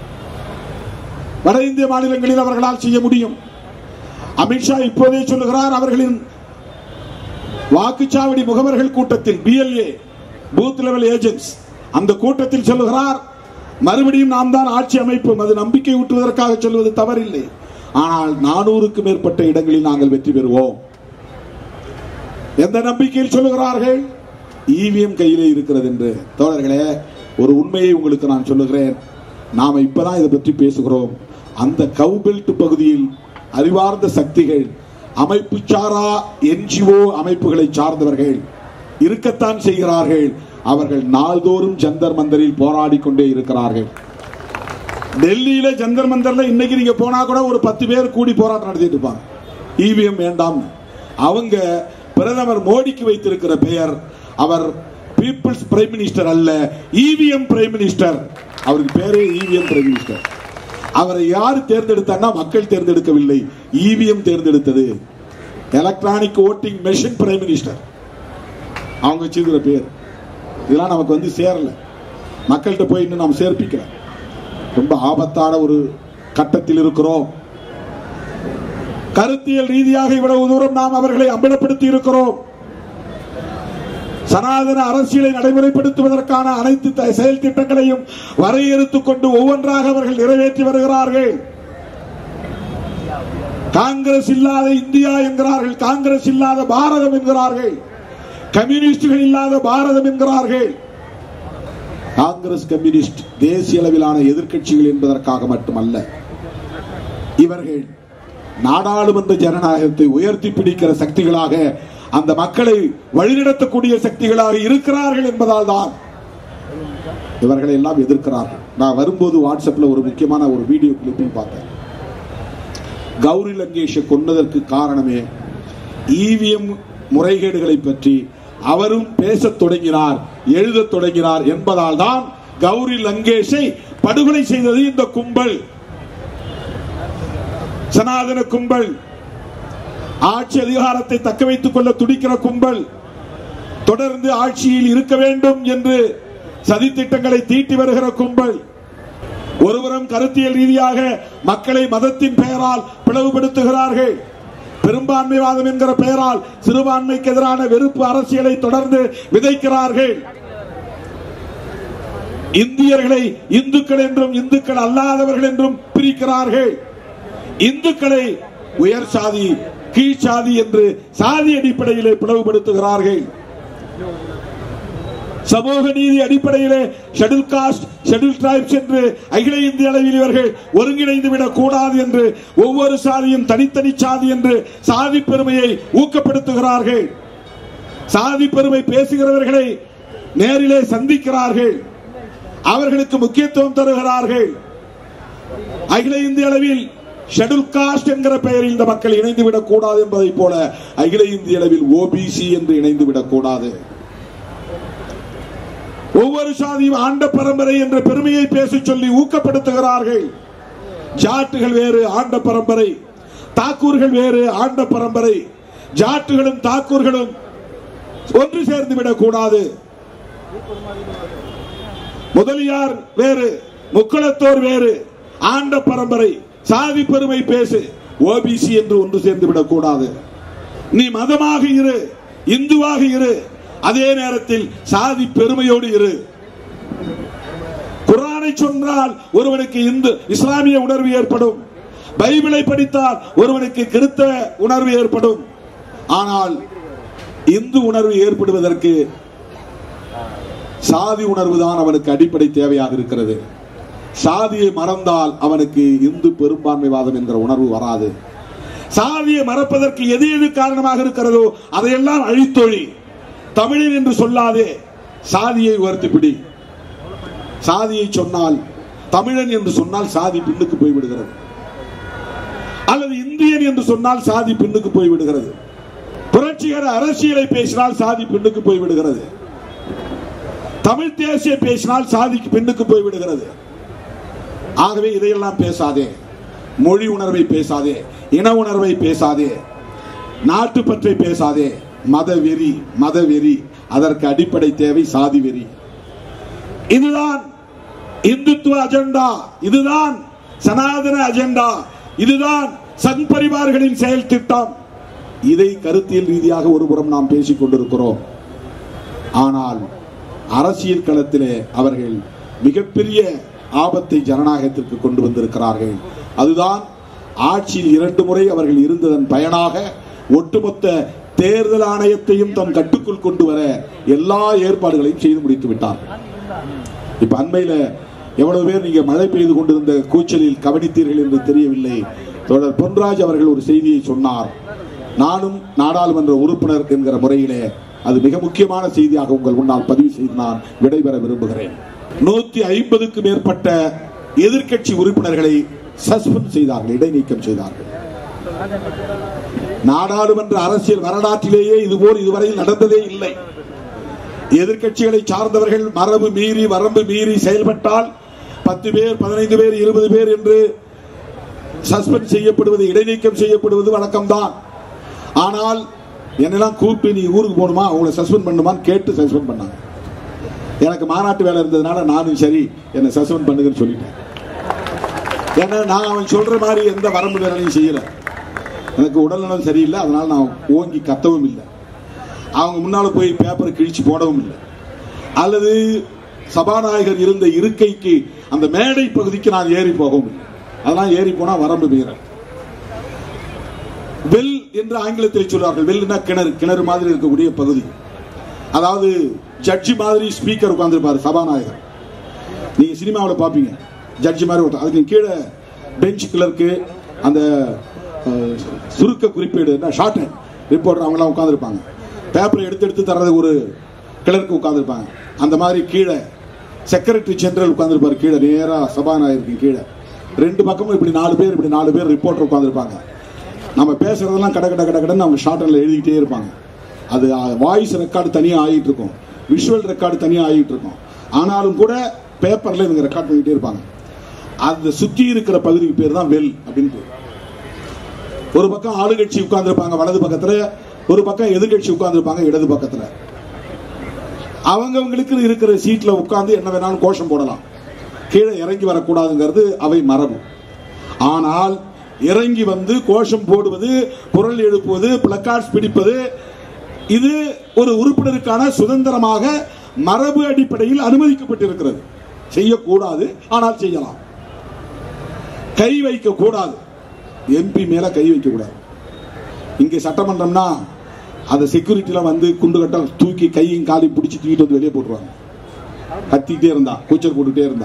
வட இந்திய மாநிலங்களில் அவர்களால் செய்ய முடியும் அமித்ஷா இப்போதே சொல்லுகிறார் அவர்களின் வாக்குச்சாவடி முகவர்கள் கூட்டத்தில் பிஎல்ஏ பூத் லெவல் ஏஜென்ட்ஸ் அந்த கூட்டத்தில் சொல்லுகிறார் மறுபடியும் நாம் தான் ஆட்சி அமைப்போம் அது நம்பிக்கை ஊட்டுவதற்காக சொல்வது தவறில்லை ஆனால் நானூறுக்கு மேற்பட்ட இடங்களில் நாங்கள் வெற்றி பெறுவோம் எந்த நம்பிக்கையில் சொல்லுகிறார்கள் இவிஎம் கையிலே இருக்கிறது என்று தோழர்களே ஒரு உண்மையை உங்களுக்கு நான் சொல்லுகிறேன் நாம இப்பதான் இதை பற்றி பேசுகிறோம் அந்த கவுபெல்ட் பகுதியில் அறிவார்ந்த சக்திகள் அமைப்பு சாரா என்ஜிஓ அமைப்புகளை சார்ந்தவர்கள் இருக்கத்தான் செய்கிறார்கள் அவர்கள் நாள்தோறும் ஜந்தர் மந்தரில் போராடி கொண்டே இருக்கிறார்கள் டெல்லியில ஜந்தர் மந்தர்ல இன்னைக்கு நீங்க போனா கூட ஒரு பத்து பேர் கூடி போராட்டம் நடத்திட்டு இருப்பாங்க இவிஎம் வேண்டாம் அவங்க பிரதமர் மோடிக்கு வைத்திருக்கிற பெயர் அவர் பீப்புள்ஸ் பிரைம் மினிஸ்டர் அல்ல இவிஎம் பிரைம் மினிஸ்டர் அவருக்கு பேரே இவிஎம் பிரைம் மினிஸ்டர் அவரை யார் தேர்ந்தெடுத்தான்னா மக்கள் தேர்ந்தெடுக்கவில்லை இவிஎம் தேர்ந்தெடுத்தது electronic voting machine prime minister அவங்க வச்சிருக்கிற பேர் இதெல்லாம் நமக்கு வந்து சேரல மக்கள்கிட்ட போய் இன்னும் நாம் சேர்ப்பிக்கல ரொம்ப ஆபத்தான ஒரு கட்டத்தில் இருக்கிறோம் கருத்தியல் ரீதியாக இவ்வளவு தூரம் நாம் அவர்களை அம்பலப்படுத்தி இருக்கிறோம் சனாதன அரசியலை நடைமுறைப்படுத்துவதற்கான அனைத்து த- செயல் திட்டங்களையும் வரையறுத்துக் கொண்டு ஒவ்வொன்றாக அவர்கள் நிறைவேற்றி வருகிறார்கள் காங்கிரஸ் இல்லாத இந்தியா என்கிறார்கள் காங்கிரஸ் இல்லாத பாரதம் என்கிறார்கள் கம்யூனிஸ்டுகள் இல்லாத பாரதம் என்கிறார்கள் காங்கிரஸ் கம்யூனிஸ்ட் தேசிய அளவிலான எதிர்க்கட்சிகள் என்பதற்காக மட்டுமல்ல இவர்கள் நாடாளுமன்ற ஜனநாயகத்தை உயர்த்தி பிடிக்கிற சக்திகளாக அந்த மக்களை வழிநடத்தக்கூடிய சக்திகளாக இருக்கிறார்கள் என்பதால் தான் இவர்களை எல்லாம் எதிர்க்கிறார்கள் நான் வரும்போது வாட்ஸ்அப்ல ஒரு முக்கியமான ஒரு வீடியோ கிளிப்பிங் பார்த்தேன் கௌரி லங்கேஷை கொன்னதற்கு காரணமே இவிஎம் முறைகேடுகளை பற்றி அவரும் பேசத் தொடங்கினார் எழுதத் தொடங்கினார் என்பதால் தான் கௌரி லங்கேஷை படுகொலை செய்தது இந்த கும்பல் சனாதன கும்பல் ஆட்சி அதிகாரத்தை தக்க வைத்துக் கொள்ள துடிக்கிற கும்பல் தொடர்ந்து ஆட்சியில் இருக்க வேண்டும் என்று சதித்திட்டங்களை தீட்டி வருகிற கும்பல் ஒருபுறம் கருத்தியல் ரீதியாக மக்களை மதத்தின் பெயரால் பிளவுபடுத்துகிறார்கள் பெரும்பான்மைவாதம் என்கிற பெயரால் சிறுபான்மைக்கு எதிரான வெறுப்பு அரசியலை தொடர்ந்து விதைக்கிறார்கள் இந்தியர்களை இந்துக்கள் என்றும் இந்துக்கள் அல்லாதவர்கள் என்றும் பிரிக்கிறார்கள் இந்துக்களை உயர் சாதி கீழ் சாதி என்று சாதி அடிப்படையிலே பிளவுபடுத்துகிறார்கள் சமூக நீதி அடிப்படையிலே ஷெட்யூல் காஸ்ட் ஷெட்யூல் டிரைப்ஸ் என்று அகில இந்திய அளவில் இவர்கள் ஒருங்கிணைந்து விடக் கூடாது என்று ஒவ்வொரு சாதியும் தனித்தனி சாதி என்று சாதி பெருமையை ஊக்கப்படுத்துகிறார்கள் சாதி பெருமை பேசுகிறவர்களை நேரிலே சந்திக்கிறார்கள் அவர்களுக்கு முக்கியத்துவம் தருகிறார்கள் அகில இந்திய அளவில் ஷெட்யூல் காஸ்ட் என்கிற பெயரில் இந்த மக்கள் இணைந்து விடக் கூடாது என்பதை போல அகில இந்திய அளவில் ஓபிசி என்று இணைந்து விடக் கூடாது ஒவ்வொரு சாதியும் ஆண்ட பரம்பரை என்ற பெருமையை பேச சொல்லி ஊக்கப்படுத்துகிறார்கள் ஜாட்டுகள் வேறு ஆண்ட பரம்பரை தாக்கூர்கள் வேறு ஆண்ட பரம்பரை ஜாட்டுகளும் தாக்கூர்களும் ஒன்று சேர்ந்து விடக் கூடாது முதலியார் வேறு முக்குளத்தோர் வேறு ஆண்ட பரம்பரை சாதி பெருமை பேசு ஓபிசி என்று ஒன்று சேர்ந்து விடக் கூடாது நீ மதமாக இரு இந்துவாக இரு அதே நேரத்தில் சாதி பெருமையோடு இரு குரானை சொன்னால் ஒருவனுக்கு இந்து இஸ்லாமிய உணர்வு ஏற்படும் பைபிளை படித்தால் ஒருவனுக்கு கிறிஸ்தவ உணர்வு ஏற்படும் ஆனால் இந்து உணர்வு ஏற்படுவதற்கு சாதி உணர்வு தான் அவனுக்கு அடிப்படை தேவையாக இருக்கிறது சாதியை மறந்தால் அவனுக்கு இந்து பெரும்பான்மைவாதம் என்கிற உணர்வு வராது சாதியை மறப்பதற்கு எது எது காரணமாக இருக்கிறதோ அதையெல்லாம் அழித்தொழி தமிழன் என்று சொல்லாதே சாதியை உயர்த்தி பிடி சாதியை சொன்னால் தமிழன் என்று சொன்னால் சாதி பின்னுக்கு போய்விடுகிறது அல்லது இந்தியன் என்று சொன்னால் சாதி பின்னுக்கு போய்விடுகிறது புரட்சிகர அரசியலை பேசினால் சாதி பின்னுக்கு போய்விடுகிறது தமிழ் தேசிய பேசினால் சாதிக்கு பின்னுக்கு போய்விடுகிறது ஆகவே இதையெல்லாம் பேசாதே மொழி உணர்வை பேசாதே இன உணர்வை பேசாதே நாட்டுப்பற்றை பேசாதே மத வெறி மத வெறி அதற்கு அடிப்படை தேவை சாதி வெறி இதுதான் இந்துத்துவ அஜெண்டா இதுதான் சனாதன அஜெண்டா இதுதான் சங் பரிவார்களின் செயல் திட்டம் இதை கருத்தியல் ரீதியாக ஒருபுறம் நாம் பேசிக் கொண்டிருக்கிறோம் ஆனால் அரசியல் களத்திலே அவர்கள் மிகப்பெரிய ஆபத்தை ஜனநாயகத்திற்கு கொண்டு வந்திருக்கிறார்கள் அதுதான் ஆட்சியில் இரண்டு முறை அவர்கள் இருந்ததன் பயனாக ஒட்டுமொத்த தேர்தல் ஆணையத்தையும் தம் கட்டுக்குள் கொண்டு வர எல்லா ஏற்பாடுகளையும் செய்து முடித்து விட்டார்கள் இப்ப அண்மையில எவ்வளவு பேர் நீங்க மழை பெய்து கொண்டிருந்த கூச்சலில் கவனித்தீர்கள் என்று தெரியவில்லை தொடர் பொன்ராஜ் அவர்கள் ஒரு செய்தியை சொன்னார் நானும் நாடாளுமன்ற உறுப்பினர் என்கிற முறையிலே அது மிக முக்கியமான செய்தியாக உங்கள் முன்னால் பதிவு செய்து நான் விடைபெற விரும்புகிறேன் நூத்தி ஐம்பதுக்கு மேற்பட்ட எதிர்க்கட்சி உறுப்பினர்களை சஸ்பெண்ட் செய்தார்கள் இடைநீக்கம் செய்தார்கள் நாடாளுமன்ற அரசியல் வரலாற்றிலேயே இதுபோல் இதுவரையில் நடந்ததே இல்லை எதிர்க்கட்சிகளை சார்ந்தவர்கள் மரபு மீறி வரம்பு மீறி செயல்பட்டால் பத்து பேர் பதினைந்து பேர் இருபது பேர் என்று சஸ்பெண்ட் செய்யப்படுவது இடைநீக்கம் செய்யப்படுவது வழக்கம்தான் ஆனால் என்னெல்லாம் கூப்பிட்டு நீ ஊருக்கு போகணுமா உங்களை சஸ்பெண்ட் பண்ணுமான்னு கேட்டு சஸ்பெண்ட் பண்ணாங்க எனக்கு மாநாட்டு வேலை இருந்ததுனால நானும் சரி என்னை சஸ்பெண்ட் பண்ணுங்கன்னு சொல்லிட்டேன் ஏன்னா நான் அவன் சொல்ற மாதிரி எந்த வரம்பு வேலையும் செய்யல எனக்கு உடல்நலம் சரியில்லை அதனால நான் ஓங்கி கத்தவும் இல்லை அவங்க முன்னால போய் பேப்பரை கிழிச்சு போடவும் இல்லை அல்லது சபாநாயகர் இருந்த இருக்கைக்கு அந்த மேடை பகுதிக்கு நான் ஏறி போகவும் இல்லை அதெல்லாம் ஏறி போனா வரம்பு மீறல் வெல் என்று ஆங்கிலத்தில் சொல்வார்கள் வெல்னா கிணறு கிணறு மாதிரி இருக்கக்கூடிய பகுதி அதாவது ஜட்ஜி மாதிரி ஸ்பீக்கர் உட்கார்ந்துருப்பாரு சபாநாயகர் நீங்க சினிமாவில் பார்ப்பீங்க ஜட்ஜி மாதிரி ஒருத்தர் அதுக்கு கீழே பெஞ்ச் கிளர்க்கு அந்த அஹ், சுருக்க குறிப்பேடு ஷார்ட் ஹேண்ட் ரிப்போர்ட்டர் அவங்களாம் உட்காந்துருப்பாங்க பேப்பரை எடுத்து எடுத்து தர்றது ஒரு கிளர்க்கு உட்காந்துருப்பாங்க அந்த மாதிரி கீழே செக்ரட்டரி ஜெனரல் உட்காந்துருப்பாரு கீழே நேரா சபாநாயகருக்கு கீழே ரெண்டு பக்கமும் இப்படி நாலு பேர் இப்படி நாலு பேர் ரிப்போர்ட்டர் உட்காந்துருப்பாங்க நம்ம பேசுறதெல்லாம் கட கட கட கடன்னு அவங்க ஷார்ட் ஹேண்ட்ல எழுதிக்கிட்டே இருப்பாங்க அது வாய்ஸ் ரெக்கார்டு தனியாக ஆகிட்டு இருக்கும் விஷுவல் ரெக்கார்டு தனியாக ஆகிட்டு இருக்கும் ஆனாலும் கூட பேப்பர்ல இவங்க ரெக்கார்ட் பண்ணிக்கிட்டே இருப்பாங்க அந்த சுத்தி இருக்கிற பகுதிக்கு பேர் தான் வெல் அப்படின்னு பேர். ஒரு பக்கம் ஆளுங்கட்சி உட்கார்ந்துருப்பாங்க வலது பக்கத்துல ஒரு பக்கம் எதிர்கட்சி உட்கார்ந்துருப்பாங்க இடது பக்கத்துல அவங்கவங்களுக்கு இருக்கிற சீட்ல உட்கார்ந்து என்ன வேணாலும் கோஷம் போடலாம் கீழே இறங்கி வரக்கூடாதுங்கிறது அவை மரபு ஆனால் இறங்கி வந்து கோஷம் போடுவது குரல் எழுப்புவது பிளக்கார்ட்ஸ் பிடிப்பது இது ஒரு உறுப்பினருக்கான சுதந்திரமாக மரபு அடிப்படையில் அனுமதிக்கப்பட்டிருக்கிறது செய்யக்கூடாது ஆனால் செய்யலாம் கை வைக்க கூடாது எம்பி மேல கை வைக்க கூடாது இங்க சட்டமன்றம்னா அந்த செக்யூரிட்டிலாம் வந்து குண்டு கட்ட தூக்கி கையும் காலையும் பிடிச்சி தூக்கிட்டு வந்து வெளியே போட்டுருவாங்க கத்திக்கிட்டே இருந்தா கூச்சல் போட்டுக்கிட்டே இருந்தா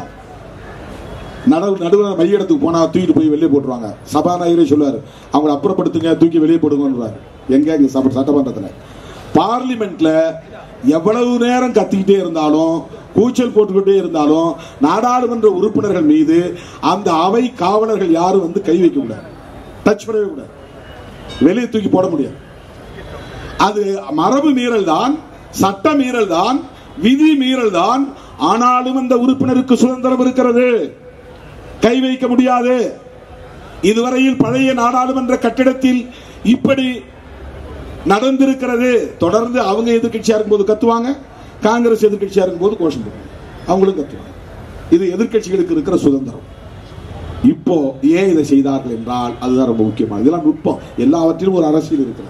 நடுவு நடுவில் மையிடத்துக்கு போனா தூக்கிட்டு போய் வெளியே போட்டுருவாங்க சபாநாயகரே சொல்லுவாரு அவங்களை அப்புறப்படுத்துங்க தூக்கி வெளியே போடுங்கன்றாரு எங்க இங்க சப- சட்டமன்றத்துல பார்லிமெண்ட்ல எவ்வளவு நேரம் கத்திக்கிட்டே இருந்தாலும் கூச்சல் போட்டுக்கிட்டே இருந்தாலும் நாடாளுமன்ற உறுப்பினர்கள் மீது அந்த அவை காவலர்கள் யாரும் வந்து கை வைக்க கூடாது டச் பண்ணவே கூடாது வெளியே தூக்கி போட முடியாது அது மரபு மீறல் தான் சட்ட மீறல் தான் விதி மீறல் தான் ஆனாலும் அந்த உறுப்பினருக்கு சுதந்திரம் இருக்கிறது கை வைக்க முடியாது இதுவரையில் பழைய நாடாளுமன்ற கட்டிடத்தில் இப்படி நடந்திருக்கிறது தொடர்ந்து அவங்க எதிர்க்கட்சியா இருக்கும்போது கத்துவாங்க காங்கிரஸ் எதிர்க்கட்சியா இருக்கும்போது கோஷம் போடுவாங்க அவங்களும் கத்துவாங்க இது எதிர்க்கட்சிகளுக்கு இருக்கிற சுதந்திரம் இப்போ ஏன் இதை செய்தார்கள் என்றால் அதுதான் ரொம்ப முக்கியமானது இதெல்லாம் நுட்பம் எல்லாவற்றிலும் ஒரு அரசியல் இருக்கிறது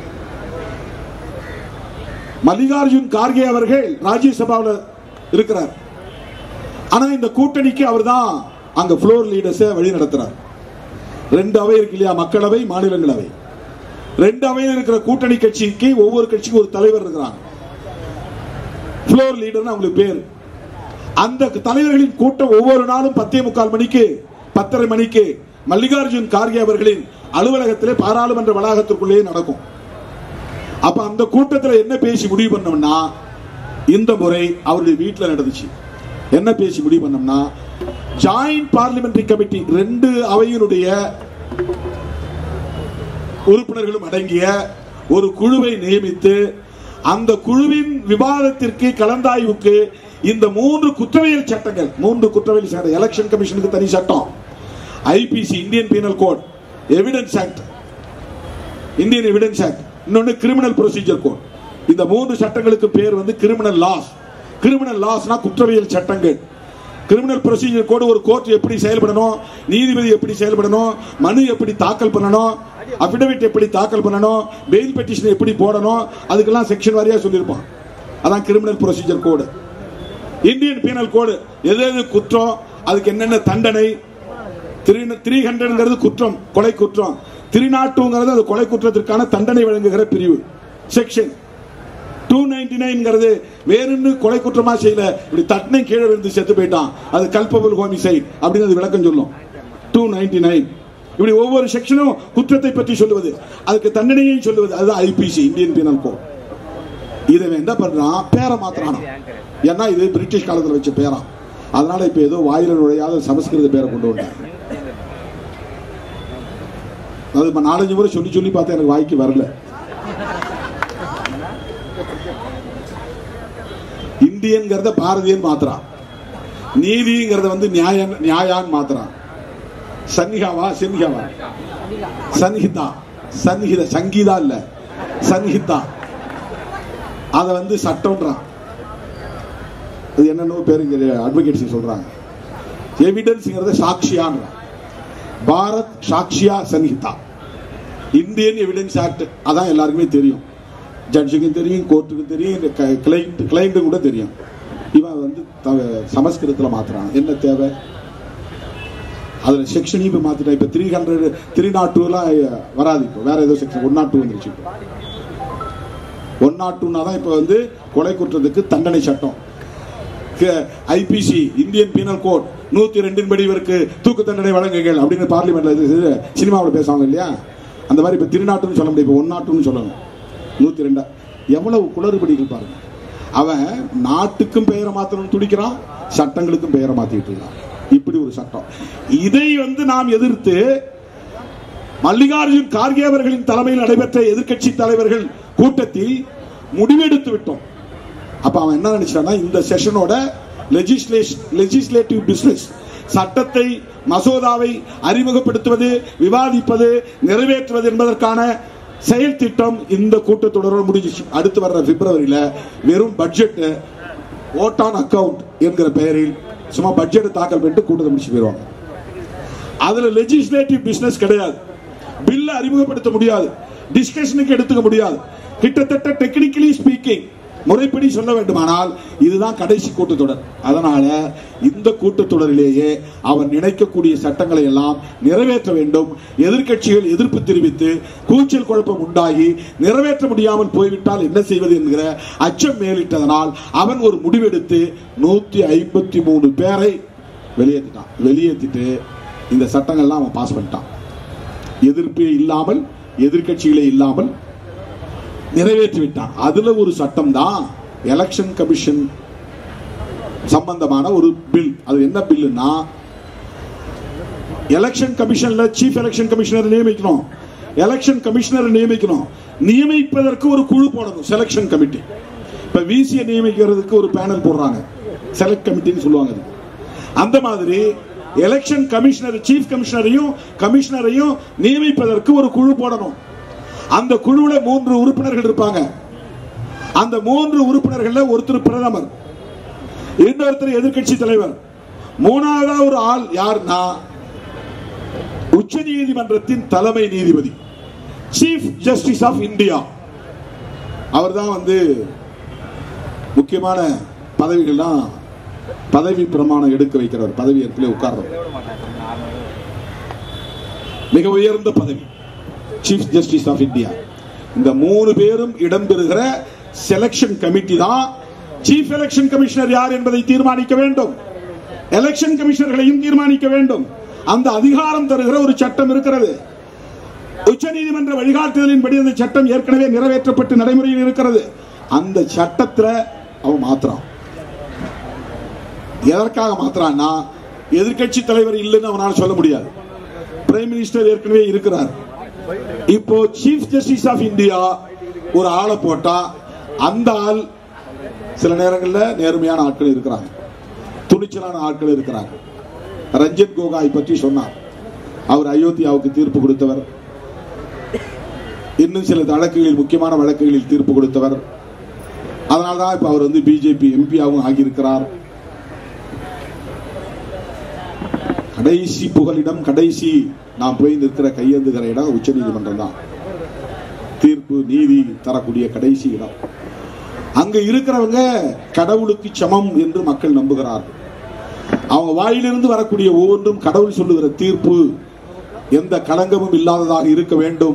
மல்லிகார்ஜுன் கார்கே அவர்கள் ராஜ்யசபாவில் இருக்கிறார் ஆனா இந்த கூட்டணிக்கு அவர் தான் அங்க ஃப்ளோர் லீடர்ஸை வழி நடத்துறார் ரெண்டு அவை இருக்கு இல்லையா மக்களவை மாநிலங்களவை ரெண்டு அவையில் இருக்கிற கூட்டணி கட்சிக்கு ஒவ்வொரு கட்சிக்கும் ஒரு தலைவர் இருக்கிறாங்க ஃப்ளோர் லீடர்னு அவங்களுக்கு பேர் அந்த தலைவர்களின் கூட்டம் ஒவ்வொரு நாளும் பத்தே முக்கால் மணிக்கு பத்தரை மணிக்கு மல்லிகார்ஜுன் கார்கே அவர்களின் அலுவலகத்திலே பாராளுமன்ற வளாகத்திற்குள்ளேயே நடக்கும் அப்ப அந்த கூட்டத்தில் என்ன பேசி முடிவு பண்ணோம்னா இந்த முறை அவருடைய வீட்டில் நடந்துச்சு என்ன பேசி முடிவு பண்ணோம்னா ஜாயிண்ட் பார்லிமெண்டரி கமிட்டி ரெண்டு அவையினுடைய உறுப்பினர்களும் அடங்கிய ஒரு குழுவை நியமித்து அந்த குழுவின் விவாதத்திற்கு கலந்தாய்வுக்கு இந்த மூன்று குற்றவியல் சட்டங்கள் மூன்று குற்றவியல் சட்டம் எலெக்ஷன் கமிஷனுக்கு தனி சட்டம் IPC Indian penal code evidence act Indian evidence act இன்னொன்னு கிரிமினல் ப்ரொசீஜர் கோட் இந்த மூன்று சட்டங்களுக்கு பேர் வந்து கிரிமினல் லாஸ் கிரிமினல் லாஸ்னா குற்றவியல் சட்டங்கள் கிரிமினல் ப்ரொசீஜர் கோடு ஒரு கோர்ட் எப்படி செயல்படணும் நீதிபதி எப்படி செயல்படணும் மனு எப்படி தாக்கல் பண்ணணும் அபிடவிட் எப்படி தாக்கல் பண்ணணும் பெயில் பெட்டிஷன் எப்படி போடணும் அதுக்கெல்லாம் செக்ஷன் வாரியா சொல்லியிருப்பான் அதான் criminal procedure code Indian penal code எது எது குற்றம் அதுக்கு என்னென்ன தண்டனை த்ரீ ஹண்ட்ரட்ங்கிறது குற்றம் கொலை குற்றம் த்ரீ நாட் டூங்கிறது அது கொலை குற்றத்திற்கான தண்டனை வழங்குகிற பிரிவு செக்ஷன் டூ நைன்டி நைன்ங்கிறது வேறுன்னு கொலை குற்றமா செய்யல இப்படி தட்டினை கீழே விழுந்து செத்து போயிட்டான் அது கல்பபிள் ஹோமிசைட் அப்படின்னு அது விளக்கம் சொல்லும் டூ நைன்டி நைன் இப்படி ஒவ்வொரு செக்ஷனும் குற்றத்தை பற்றி சொல்லுவது அதுக்கு தண்டனையை சொல்லுவது அதுதான் ஐபிசி இந்தியன் பீனல் கோட் இதை இவன் என்ன பண்றான் பேரை மாத்துறானா ஏன்னா இது பிரிட்டிஷ் காலத்துல வச்ச பேரா அதனால இப்ப ஏதோ வாயில நுழையாத சமஸ்கிருத பேரை கொண்டு வந்தாங்க அது இப்ப நாலஞ்சு முறை சொல்லி சொல்லி பார்த்தா எனக்கு வாய்க்கு வரல இந்தியன்கிறத பாரதியன் மாத்துறான் நீதிங்கிறத வந்து நியாயன் நியாயான்னு மாத்துறான் சன்னிகாவா சென்னிகாவா சன்ஹிதா சன்ஹித சங்கீதா இல்ல சன்ஹிதா அத வந்து சட்டம்ன்றான் அது என்னென்ன பேரு இங்க அட்வொகேட்ஸ் சொல்றாங்க எவிடன்ஸ்ங்கிறத சாட்சியான்றான் Bharat Sakshya Sanhita Indian evidence act அதான் எல்லாருக்குமே தெரியும் ஜட்ஜுக்கும் தெரியும் கோர்ட்டுக்கும் தெரியும் கிளைண்ட் கிளைண்ட்டு கூட தெரியும் இவன் வந்து த- சமஸ்கிருதத்துல மாத்துறான் என்ன தேவை அதுல செக்ஷனையும் இப்போ மாத்திட்டான் இப்போ த்ரீ ஹண்ட்ரட் த்ரீ நாட் டூலாம் வராது இப்போ வேற ஏதோ செக்ஷன் ஒன் நாட் டூ வந்துருச்சு இப்போ ஒன் நாட் டூனா தான் இப்போ வந்து கொலை குற்றத்துக்கு தண்டனை சட்டம் ஐபிசி இந்தியன் பீனல் கோட் நூத்தி ரெண்டின் படி இவருக்கு தூக்கு தண்டனை வழங்குங்கள் அப்படின்னு பார்லிமெண்ட்ல இது சினிமாவில் பேசுவாங்க இல்லையா அந்த மாதிரி இப்போ திருநாட்டுன்னு சொல்ல முடியும் இப்போ ஒன் நாட்டுன்னு சொல்லணும் நூத்தி ரெண்டா எவ்வளவு குளறுபடிகள் பாருங்க அவன் நாட்டுக்கும் பெயரை மாத்தணும்னு துடிக்கிறான் சட்டங்களுக்கும் பெயரை மாத்திட்டு இருக்கான் இப்படி ஒரு சட்டம் இதை வந்து நாம் எதிர்த்து மல்லிகார்ஜுன் கார்கே அவர்களின் தலைமையில் நடைபெற்ற எதிர்க்கட்சி தலைவர்கள் கூட்டத்தில் முடிவெடுத்து விட்டோம் அப்ப அவன் என்ன நினைச்சான்னா இந்த செஷனோட லெஜிஸ்லேட்டிவ் பிசினஸ் சட்டத்தை மசோதாவை அறிமுகப்படுத்துவது விவாதிப்பது நிறைவேற்றுவது என்பதற்கான செயல் திட்டம் இந்த கூட்டத்தொடரோடு முடிஞ்சிச்சு அடுத்து வர்ற பிப்ரவரியில வெறும் பட்ஜெட் ஓட் ஆன் அக்கவுண்ட் என்கிற பெயரில் சும்மா பட்ஜெட் தாக்கல் பண்ணிட்டு கூட்டத்தை முடிச்சு போயிடுவாங்க அதுல லெஜிஸ்லேட்டிவ் பிசினஸ் கிடையாது பில்ல அறிமுகப்படுத்த முடியாது டிஸ்கஷனுக்கு எடுத்துக்க முடியாது கிட்டத்தட்ட டெக்னிக்கலி ஸ்பீக்கிங் முறைப்படி சொல்ல வேண்டுமானால் இதுதான் கடைசி கூட்டத்தொடர் அதனால இந்த கூட்டத்தொடரிலேயே அவர் நினைக்கக்கூடிய சட்டங்களை எல்லாம் நிறைவேற்ற வேண்டும் எதிர்க்கட்சிகள் எதிர்ப்பு தெரிவித்து கூச்சல் குழப்பம் உண்டாகி நிறைவேற்ற முடியாமல் போய்விட்டால் என்ன செய்வது என்கிற அச்சம் மேலிட்டதனால் அவன் ஒரு முடிவெடுத்து நூத்தி ஐம்பத்தி மூணு பேரை வெளியேற்றிட்டான் வெளியேற்றிட்டு இந்த சட்டங்கள்லாம் அவன் பாஸ் பண்ணிட்டான் எதிர்ப்பே இல்லாமல் எதிர்க்கட்சிகளே இல்லாமல் நிறைவேற்றி விட்டான் அதுல ஒரு சட்டம் தான் எலெக்ஷன் கமிஷன் சம்பந்தமான ஒரு பில் அது என்ன பில்லுன்னா எலெக்ஷன் கமிஷன்ல சீஃப் எலெக்ஷன் கமிஷனர் நியமிக்கணும் எலெக்ஷன் கமிஷனர் நியமிக்கணும் நியமிப்பதற்கு ஒரு குழு போடணும் செலெக்ஷன் கமிட்டி இப்ப விசியை நியமிக்கிறதுக்கு ஒரு பேனல் போடுறாங்க செலக்ட் கமிட்டின்னு சொல்லுவாங்க அது. அந்த மாதிரி எலெக்ஷன் கமிஷனர் சீஃப் கமிஷனரையும் கமிஷனரையும் நியமிப்பதற்கு ஒரு குழு போடணும் அந்த குழுவுல மூன்று உறுப்பினர்கள் இருப்பாங்க அந்த மூன்று உறுப்பினர்கள்ல ஒருத்தர் பிரதமர் இன்னொருத்தர் எதிர்க்கட்சி தலைவர் மூணாவதா ஒரு ஆள் யாருன்னா உச்ச நீதிமன்றத்தின் தலைமை நீதிபதி சீஃப் ஜஸ்டிஸ் ஆஃப் இந்தியா அவர்தான் வந்து முக்கியமான பதவிகள்லாம் பதவி பிரமாணம் எடுக்க வைக்கிறவர் பதவி ஏற்பிலே உட்கார்றவர் மிக உயர்ந்த பதவி சீஃப் ஜஸ்டிஸ் ஆஃப் இந்தியா இந்த மூணு பேரும் இடம்பெறுகிற செலக்ஷன் கமிட்டி தான் சீஃப் எலெக்ஷன் கமிஷனர் யார் என்பதை தீர்மானிக்க வேண்டும் எலெக்ஷன் கமிஷனர்களையும் தீர்மானிக்க வேண்டும் அந்த அதிகாரம் தருகிற ஒரு சட்டம் இருக்கிறது உச்சநீதிமன்ற வழிகாட்டுதலின்படி அந்த சட்டம் ஏற்கனவே நிறைவேற்றப்பட்டு நடைமுறையில் இருக்கிறது அந்த சட்டத்துல அவன் மாத்திரான் எதற்காக மாத்திரான்னா எதிர்க்கட்சி தலைவர் இல்லைன்னு அவனால் சொல்ல முடியாது பிரைம் மினிஸ்டர் ஏற்கனவே இருக்கிறார் இப்போ சீஃப் ஜஸ்டிஸ் ஆஃப் இந்தியா ஒரு ஆளை போட்டா அந்த ஆள் சில நேரங்களில் நேர்மையான ஆட்கள் இருக்கிறாங்க துணிச்சலான ஆட்கள் இருக்கிறாங்க ரஞ்சன் கோகாய் பற்றி சொன்னார் அவர் அயோத்தியாவுக்கு தீர்ப்பு கொடுத்தவர் இன்னும் சில வழக்குகளில் முக்கியமான வழக்குகளில் தீர்ப்பு கொடுத்தவர் அதனால தான் இப்ப அவர் வந்து பிஜேபி எம்பியாவும் ஆகியிருக்கிறார் கடைசி புகலிடம் கடைசி நாம் போய் நிற்கிற கையெழுந்துகிற இடம் உச்ச நீதிமன்றம் தான் தீர்ப்பு நீதி தரக்கூடிய கடைசி இடம் அங்க இருக்கிறவங்க கடவுளுக்கு சமம் என்று மக்கள் நம்புகிறார்கள் அவங்க வாயிலிருந்து வரக்கூடிய ஒவ்வொன்றும் கடவுள் சொல்லுகிற தீர்ப்பு எந்த களங்கமும் இல்லாததாக இருக்க வேண்டும்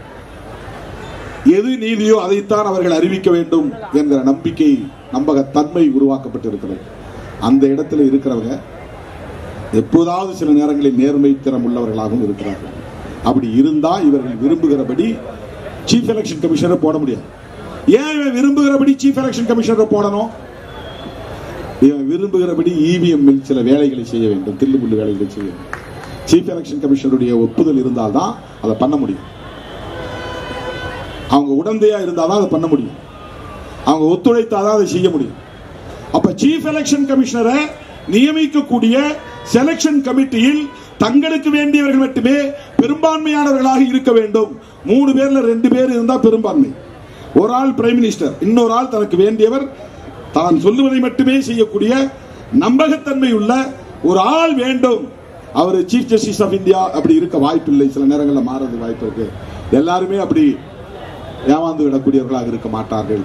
எது நீதியோ அதைத்தான் அவர்கள் அறிவிக்க வேண்டும் என்கிற நம்பிக்கை நம்பகத்தன்மை உருவாக்கப்பட்டிருக்கிறது அந்த இடத்துல இருக்கிறவங்க எப்போதாவது சில நேரங்களில் நேர்மை திறம் உள்ளவர்களாகவும் இருக்கிறார்கள் அப்படி இருந்தா இவர்கள் விரும்புகிறபடி சீஃப் எலெக்ஷன் கமிஷனரை போட முடியாது ஏன் இவன் விரும்புகிறபடி சீஃப் எலெக்ஷன் கமிஷனரை போடணும் இவன் விரும்புகிறபடி இவிஎம் சில வேலைகளை செய்ய வேண்டும் தில்லுமுள்ளு வேலைகளை செய்ய வேண்டும் சீஃப் எலெக்ஷன் கமிஷனருடைய ஒப்புதல் இருந்தால்தான் அதை பண்ண முடியும் அவங்க உடந்தையா இருந்தாதான் அதை பண்ண முடியும் அவங்க ஒத்துழைத்தாதான் அதை செய்ய முடியும் அப்ப சீஃப் எலெக்ஷன் கமிஷனரை நியமிக்கக்கூடிய செலெக்ஷன் கமிட்டியில் தங்களுக்கு வேண்டியவர்கள் மட்டுமே பெரும்பான்மையானவர்களாக இருக்க வேண்டும் மூணு பேர்ல ரெண்டு பேர் இருந்தா பெரும்பான்மை ஒரு ஆள் பிரைம் மினிஸ்டர் இன்னொரு ஆள் தனக்கு வேண்டியவர் தான் சொல்லுவதை மட்டுமே செய்யக்கூடிய நம்பகத்தன்மை உள்ள ஒரு ஆள் வேண்டும் அவர் சீஃப் ஜஸ்டிஸ் ஆஃப் இந்தியா அப்படி இருக்க வாய்ப்பில்லை சில நேரங்களில் மாறது வாய்ப்பு இருக்கு எல்லாருமே அப்படி ஏமாந்து விடக்கூடியவர்களாக இருக்க மாட்டார்கள்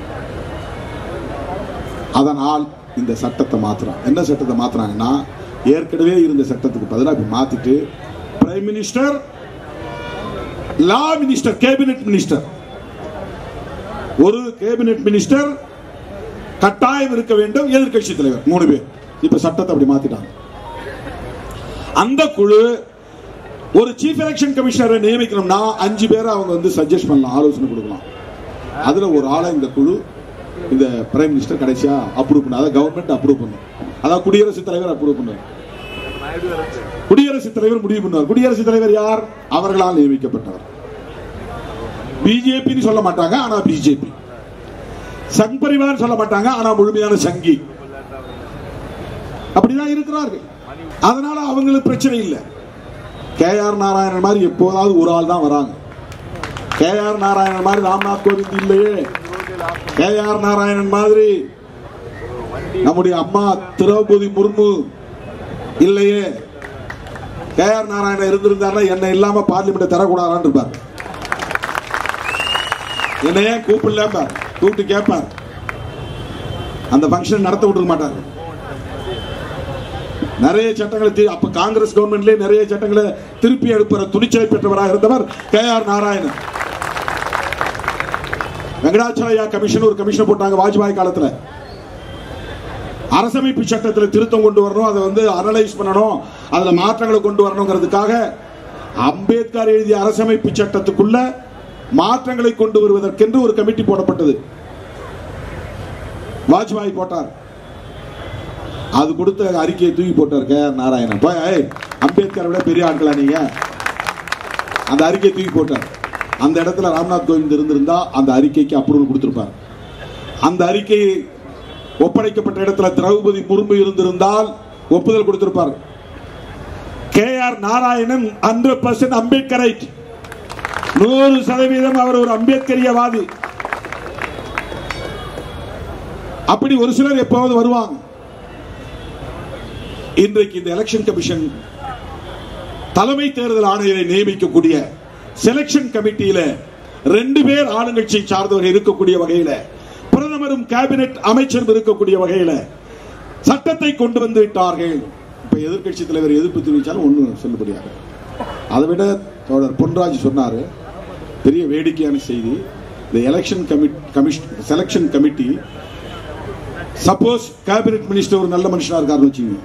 அதனால் இந்த சட்டத்தை மாத்துறான் என்ன சட்டத்தை மாத்துறாங்கன்னா ஏற்கனவே இருந்த சட்டத்துக்கு பதிலாக இப்ப மாத்திட்டு prime minister law minister cabinet minister ஒரு கேபினெட் மினிஸ்டர் கட்டாயம் இருக்க வேண்டும் எதிர்க்கட்சி தலைவர் மூணு பேர் இப்ப சட்டத்தை அப்படி மாத்திட்டாங்க அந்த குழு ஒரு சீஃப் எலெக்ஷன் கமிஷனரை நியமிக்கணும்னா அஞ்சு பேரை அவங்க வந்து சஜஸ்ட் பண்ணலாம் ஆலோசனை கொடுக்கலாம் அதுல ஒரு ஆளை இந்த குழு இந்த பிரைம் மினிஸ்டர் கடைசியா அப்ரூவ் பண்ண அதாவது கவர்மெண்ட் அப்ரூவ் பண்ணும் அதாவது குடியரசுத் தலைவர் அப்ரூவ் பண்ணுவார் குடியரசுத் தலைவர் முடிவு பண்ணுவார் குடியரசுத் தலைவர் யார் அவர்களால் நியமிக்கப்பட்டவர் பிஜேபின்னு சொல்ல மாட்டாங்க ஆனா பிஜேபி சங் பரிவார் சொல்ல மாட்டாங்க ஆனா முழுமையான சங்கி அப்படிதான் இருக்கிறார்கள் அதனால அவங்களுக்கு பிரச்சனை இல்லை கே ஆர் நாராயணன் மாதிரி எப்போதாவது ஒரு ஆள் தான் வராங்க கே ஆர் நாராயணன் மாதிரி ராம்நாத் கோவிந்த் இல்லையே கே ஆர் நாராயணன் மாதிரி நம்முடைய அம்மா திரௌபதி முர்மு இல்லையே கே ஆர் நாராயணன் இருந்திருந்தாருன்னா என்ன இல்லாம பார்லிமெண்ட் தரக்கூடாதான்னு இருப்பார் என்ன ஏன் கூப்பிடல பார் கூப்பிட்டு கேட்பார் அந்த ஃபங்க்ஷன் நடத்த விட்டுருக்க மாட்டார் நிறைய சட்டங்களை தி- அப்ப காங்கிரஸ் கவர்மெண்ட்லயே நிறைய சட்டங்களை திருப்பி எடுப்புற துணிச்சலை பெற்றவராக இருந்தவர் K R Narayanan Venkatachaliah commission ஒரு கமிஷன் போட்டாங்க வாஜ்பாய் காலத்துல அரசமைப்பு சட்டத்தில் திருத்தம் கொண்டு வரணும் அதை வந்து அனலைஸ் பண்ணணும் அதுல மாற்றங்களை கொண்டு வரணுங்கிறதுக்காக அம்பேத்கர் எழுதிய அரசமைப்பு சட்டத்துக்குள்ள மாற்றங்களை கொண்டு வருவதற்கென்று ஒரு கமிட்டி போடப்பட்டது வாஜ்பாய் போட்டார் அது கொடுத்த அறிக்கையை தூக்கி போட்டார் கே ஆர் நாராயணன் போய் ஏய், அம்பேத்கரை விட பெரிய ஆட்களா நீங்க அந்த அறிக்கையை தூக்கி போட்டார் அந்த இடத்துல ராம்நாத் கோவிந்த் இருந்திருந்தா அந்த அறிக்கைக்கு அப்ரூவல் கொடுத்திருப்பார் அந்த அறிக்கை ஒப்படைக்கப்பட்ட இடத்துல திரௌபதி முர்மு இருந்திருந்தால் ஒப்புதல் கொடுத்திருப்பார் K R Narayanan hundred percent Ambedkarite நூறு சதவீதம் அவர் ஒரு அம்பேத்கரியவாதி அப்படி ஒரு சிலர் எப்போது வருவாங்க இன்றைக்கு இந்த எலெக்ஷன் கமிஷன் தலைமை தேர்தல் ஆணையரை நியமிக்கக்கூடிய செலெக்ஷன் கமிட்டியில ரெண்டு பேர் ஆளுங்கட்சியை சார்ந்தவர்கள் இருக்கக்கூடிய வகையில பிரதமரும் கேபினெட் அமைச்சரும் இருக்கக்கூடிய வகையில சட்டத்தை கொண்டு வந்து விட்டார்கள் இப்ப எதிர்க்கட்சி தலைவர் எதிர்ப்பு தெரிவித்தாலும் ஒண்ணு செல்லுபடியாக அதை விட தோழர் பொன்ராஜ் சொன்னாரு பெரிய வேடிக்கையான செய்தி இந்த election commission selection committee suppose cabinet minister ஒரு நல்ல மனுஷனா இருக்காருன்னு வச்சுக்கோங்க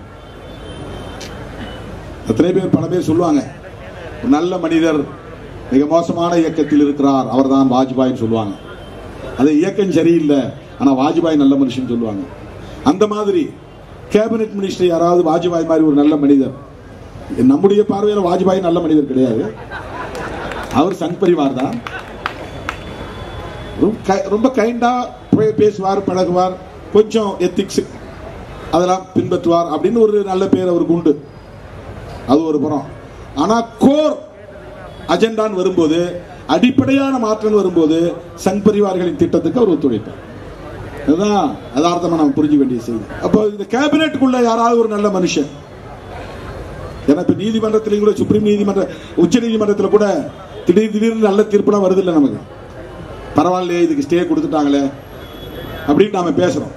எத்தனை பேர் பல பேர் சொல்லுவாங்க ஒரு நல்ல மனிதர் மிக மோசமான இயக்கத்தில் இருக்கிறார் அவர்தான் வாஜ்பாய்னு சொல்லுவாங்க அது இயக்கம் சரியில்லை ஆனா வாஜ்பாய் நல்ல மனுஷன் சொல்லுவாங்க அந்த மாதிரி கேபினெட் மினிஸ்டர் யாராவது வாஜ்பாய் மாதிரி ஒரு நல்ல மனிதர் நம்முடைய பார்வையில் வாஜ்பாய் நல்ல மனிதர் கிடையாது அவர் சங் பரிவார் தான் ரொம்ப கை- ரொம்ப கைண்டா பேசுவார் பழகுவார் கொஞ்சம் எத்திக்ஸ் அதெல்லாம் பின்பற்றுவார் அப்படின்னு ஒரு நல்ல பேர் அவருக்கு உண்டு அது ஒரு புறம் ஆனா கோர் அஜெண்டான்னு வரும்போது அடிப்படையான மாற்றம் வரும்போது சங் பரிவார்களின் திட்டத்துக்கு அவர் ஒத்துழைப்பார் அதுதான் யதார்த்தமா நம்ம புரிஞ்சுக்க வேண்டிய செய்தி அப்போ இந்த கேபினெட்டுக்குள்ள யாராவது ஒரு நல்ல மனுஷன் ஏன்னா இப்ப நீதிமன்றத்திலையும் கூட சுப்ரீம் நீதிமன்ற உச்ச நீதிமன்றத்தில் கூட திடீர் திடீர்னு நல்ல தீர்ப்புலாம் வருது இல்லை நமக்கு பரவாயில்லையே இதுக்கு ஸ்டே கொடுத்துட்டாங்களே அப்படின்னு நாம பேசுறோம்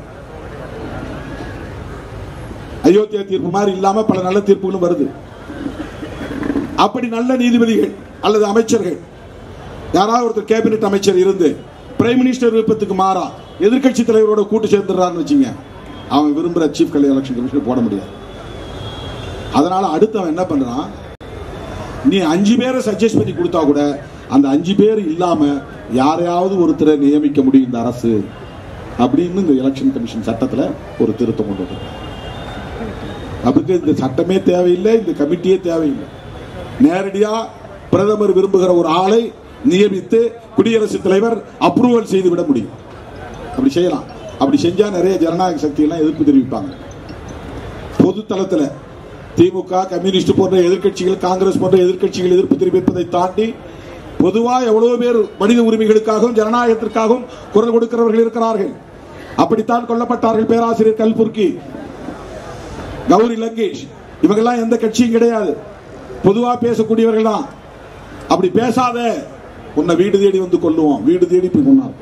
அயோத்தியா தீர்ப்பு மாதிரி இல்லாம பல நல்ல தீர்ப்புகளும் வருது அப்படி நல்ல நீதிபதிகள் அல்லது அமைச்சர்கள் யாராவது ஒருத்தர் கேபினெட் அமைச்சர் இருந்து பிரைம் மினிஸ்டர் விருப்பத்துக்கு மாறா எதிர்க்கட்சி தலைவரோட கூட்டு சேர்ந்துடுறான்னு வச்சுங்க அவன் விரும்புற சீஃப் எலெக்ஷன் கமிஷனர் போட முடியாது அதனால அடுத்து அவன் என்ன பண்றான் நீ அஞ்சு பேரை சஜஸ்ட் பண்ணி கொடுத்தா கூட அந்த அஞ்சு பேர் இல்லாம யாரையாவது ஒருத்தரை நியமிக்க முடியும் இந்த அரசு அப்படின்னு இந்த எலெக்ஷன் கமிஷன் சட்டத்துல ஒரு திருத்தம் கொண்டு வந்திருக்காங்க அதுக்கு இந்த சட்டமே தேவையில்லை இந்த கமிட்டியே தேவையில்லை நேரடியா பிரதமர் விரும்புகிற ஒரு ஆளை நியமித்து குடியரசுத் தலைவர் அப்ரூவல் செய்து விட முடியும் அப்படி செய்யலாம் அப்படி செஞ்சா நிறைய ஜனநாயக சக்தி எல்லாம் எதிர்ப்பு தெரிவிப்பாங்க பொது தளத்துல திமுக கம்யூனிஸ்ட் போன்ற எதிர்க்கட்சிகள் காங்கிரஸ் போன்ற எதிர்க்கட்சிகள் எதிர்ப்பு தெரிவிப்பதை தாண்டி பொதுவா எவ்வளவு பேர் மனித உரிமைகளுக்காகவும் ஜனநாயகத்திற்காகவும் குரல் கொடுக்கிறவர்கள் இருக்கிறார்கள் அப்படித்தான் கொல்லப்பட்டார்கள் பேராசிரியர் கல்புர்கி கௌரி லங்கேஷ் இவங்கெல்லாம் எந்த கட்சியும் கிடையாது பொதுவா பேசக்கூடியவர்கள் தான் அப்படி பேசாத உன்னை வீடு தேடி வந்து கொல்லுவோம் வீடு தேடி போய் கொண்டார்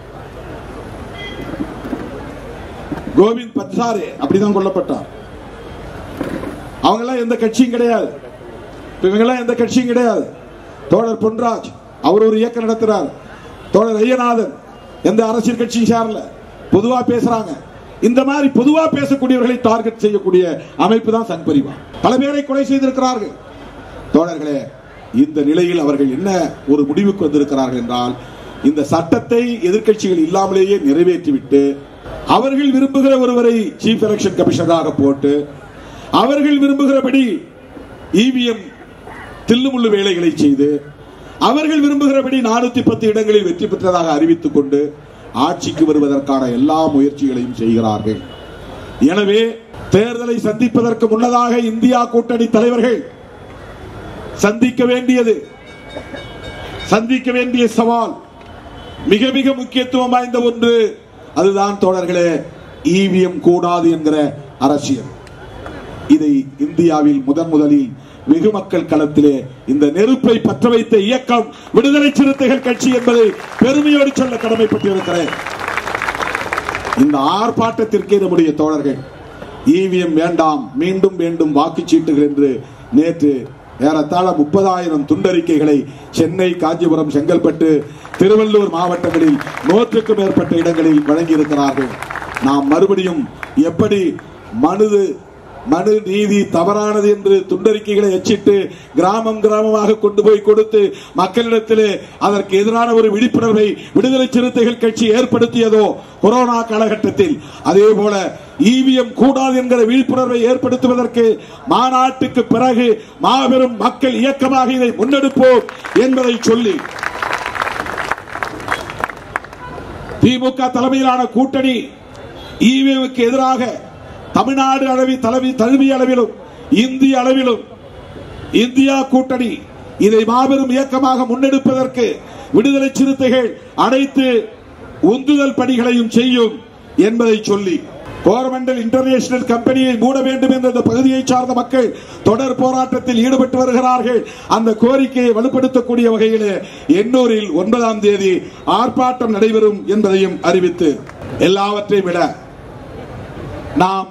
கோவிந்த் பட்சாரே அப்படிதான் கொல்லப்பட்டார் அவங்கெல்லாம் எந்த கட்சியும் கிடையாது இப்ப இவங்கெல்லாம் எந்த கட்சியும் கிடையாது தோழர் பொன்ராஜ் அவர் ஒரு இயக்கம் நடத்துறார் தோழர் ஐயநாதன் எந்த அரசியல் கட்சியும் சேரல பொதுவா பேசுறாங்க இந்த மாதிரி பொதுவா பேசக்கூடியவர்களை டார்கெட் செய்யக்கூடிய அமைப்பு தான் சங் பரிவார் பல பேரை கொலை செய்திருக்கிறார்கள் தோழர்களே இந்த நிலையில் அவர்கள் என்ன ஒரு முடிவுக்கு வந்திருக்கிறார்கள் என்றால் இந்த சட்டத்தை எதிர்க்கட்சிகள் இல்லாமலேயே நிறைவேற்றிவிட்டு அவர்கள் விரும்புகிற ஒருவரை சீஃப் எலெக்ஷன் கமிஷனராக போட்டு அவர்கள் விரும்புகிறபடி இவிஎம் தில்லுமுள்ளு வேலைகளை செய்து அவர்கள் விரும்புகிறபடி நானூத்தி பத்து இடங்களில் வெற்றி பெற்றதாக அறிவித்துக் கொண்டு ஆட்சிக்கு வருவதற்கான எல்லா முயற்சிகளையும் செய்கிறார்கள் எனவே தேர்தலை சந்திப்பதற்கு முன்னதாக இந்தியா கூட்டணி தலைவர்கள் சந்திக்க வேண்டியது சந்திக்க வேண்டிய சவால் மிக மிக முக்கியத்துவம் வாய்ந்த ஒன்று அதுதான் தோழர்களே இவிஎம் கூடாது என்கிற அரசியல் இதை இந்தியாவில் முதன் முதலில் வெகு மக்கள் களத்திலே இந்த நெருப்பை பற்ற வைத்த இயக்கம் விடுதலை சிறுத்தைகள் கட்சி என்பதை பெருமையோடு சொல்ல கடமைப்பட்டிருக்கிறேன் இந்த ஆர்ப்பாட்டத்திற்கே நம்முடைய தோழர்கள் இவிஎம் வேண்டாம் மீண்டும் வேண்டும் வாக்குச்சீட்டுகள் என்று நேற்று ஏறத்தாழ முப்பதாயிரம் துண்டறிக்கைகளை சென்னை காஞ்சிபுரம் செங்கல்பட்டு திருவள்ளூர் மாவட்டங்களில் நூற்றுக்கும் மேற்பட்ட இடங்களில் வழங்கியிருக்கிறார்கள் நாம் மறுபடியும் எப்படி மனுது மனு நீதி தவறானது என்று துண்டறிக்கைகளை எச்சிட்டு கிராமம் கிராமமாக கொண்டு போய் கொடுத்து மக்களிடத்திலே அதற்கு எதிரான ஒரு விழிப்புணர்வை விடுதலை சிறுத்தைகள் கட்சி ஏற்படுத்தியதோ கொரோனா காலகட்டத்தில் அதே போல இவிஎம் கூடாது என்கிற விழிப்புணர்வை ஏற்படுத்துவதற்கு மாநாட்டுக்கு பிறகு மாபெரும் மக்கள் இயக்கமாக இதை முன்னெடுப்போம் என்பதை சொல்லி திமுக தலைமையிலான கூட்டணி இவிஎம்க்கு எதிராக தமிழ்நாடு அளவில் தலைவி தழுவிய அளவிலும் இந்திய அளவிலும் இந்தியா கூட்டணி இதை மாபெரும் இயக்கமாக முன்னெடுப்பதற்கு விடுதலை சிறுத்தைகள் அனைத்து உந்துதல் பணிகளையும் செய்யும் என்பதை சொல்லி கோரமண்டல் இன்டர்நேஷனல் கம்பெனியை மூட வேண்டும் என்ற இந்த பகுதியை சார்ந்த மக்கள் தொடர் போராட்டத்தில் ஈடுபட்டு வருகிறார்கள் அந்த கோரிக்கையை வலுப்படுத்தக்கூடிய வகையில் எண்ணூரில் ஒன்பதாம் தேதி ஆர்ப்பாட்டம் நடைபெறும் என்பதையும் அறிவித்து எல்லாவற்றையும் விட நாம்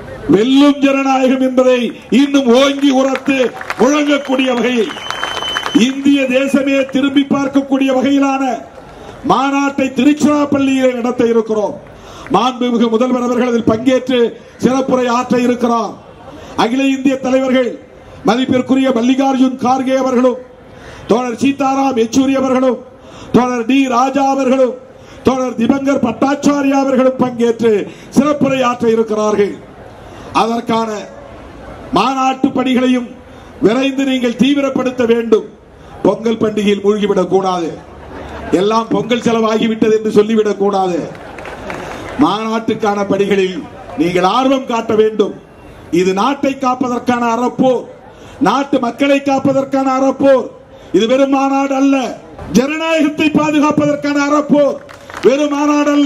வெல்லும் ஜனநாயகம் என்பதை இன்னும் ஓங்கி உரத்து முழங்கக்கூடிய வகையில் இந்திய தேசமே திரும்பி பார்க்கக்கூடிய வகையிலான மாநாட்டை திருச்சிராப்பள்ளியில் நடத்த இருக்கிறோம் மாண்புமிகு முதல்வர் அவர்கள் அதில் பங்கேற்று சிறப்புரை ஆற்ற இருக்கிறார் அகில இந்திய தலைவர்கள் மதிப்பிற்குரிய மல்லிகார்ஜுன் கார்கே அவர்களும் தோழர் சீதாராம் யெச்சூரி அவர்களும் தோழர் டி ராஜா அவர்களும் தோழர் திபங்கர் பட்டாச்சாரியா அவர்களும் பங்கேற்று சிறப்புரை ஆற்ற இருக்கிறார்கள் அதற்கான மாநாட்டு பணிகளையும் விரைந்து நீங்கள் தீவிரப்படுத்த வேண்டும் பொங்கல் பண்டிகையில் மூழ்கிவிடக் கூடாது எல்லாம் பொங்கல் செலவாகிவிட்டது என்று சொல்லிவிடக் கூடாது மாநாட்டுக்கான பணிகளில் நீங்கள் ஆர்வம் காட்ட வேண்டும் இது நாட்டை காப்பதற்கான அறப்போர் நாட்டு மக்களை காப்பதற்கான அறப்போர் இது வெறும் மாநாடு அல்ல ஜனநாயகத்தை பாதுகாப்பதற்கான அறப்போர் வெறும் மாநாடு அல்ல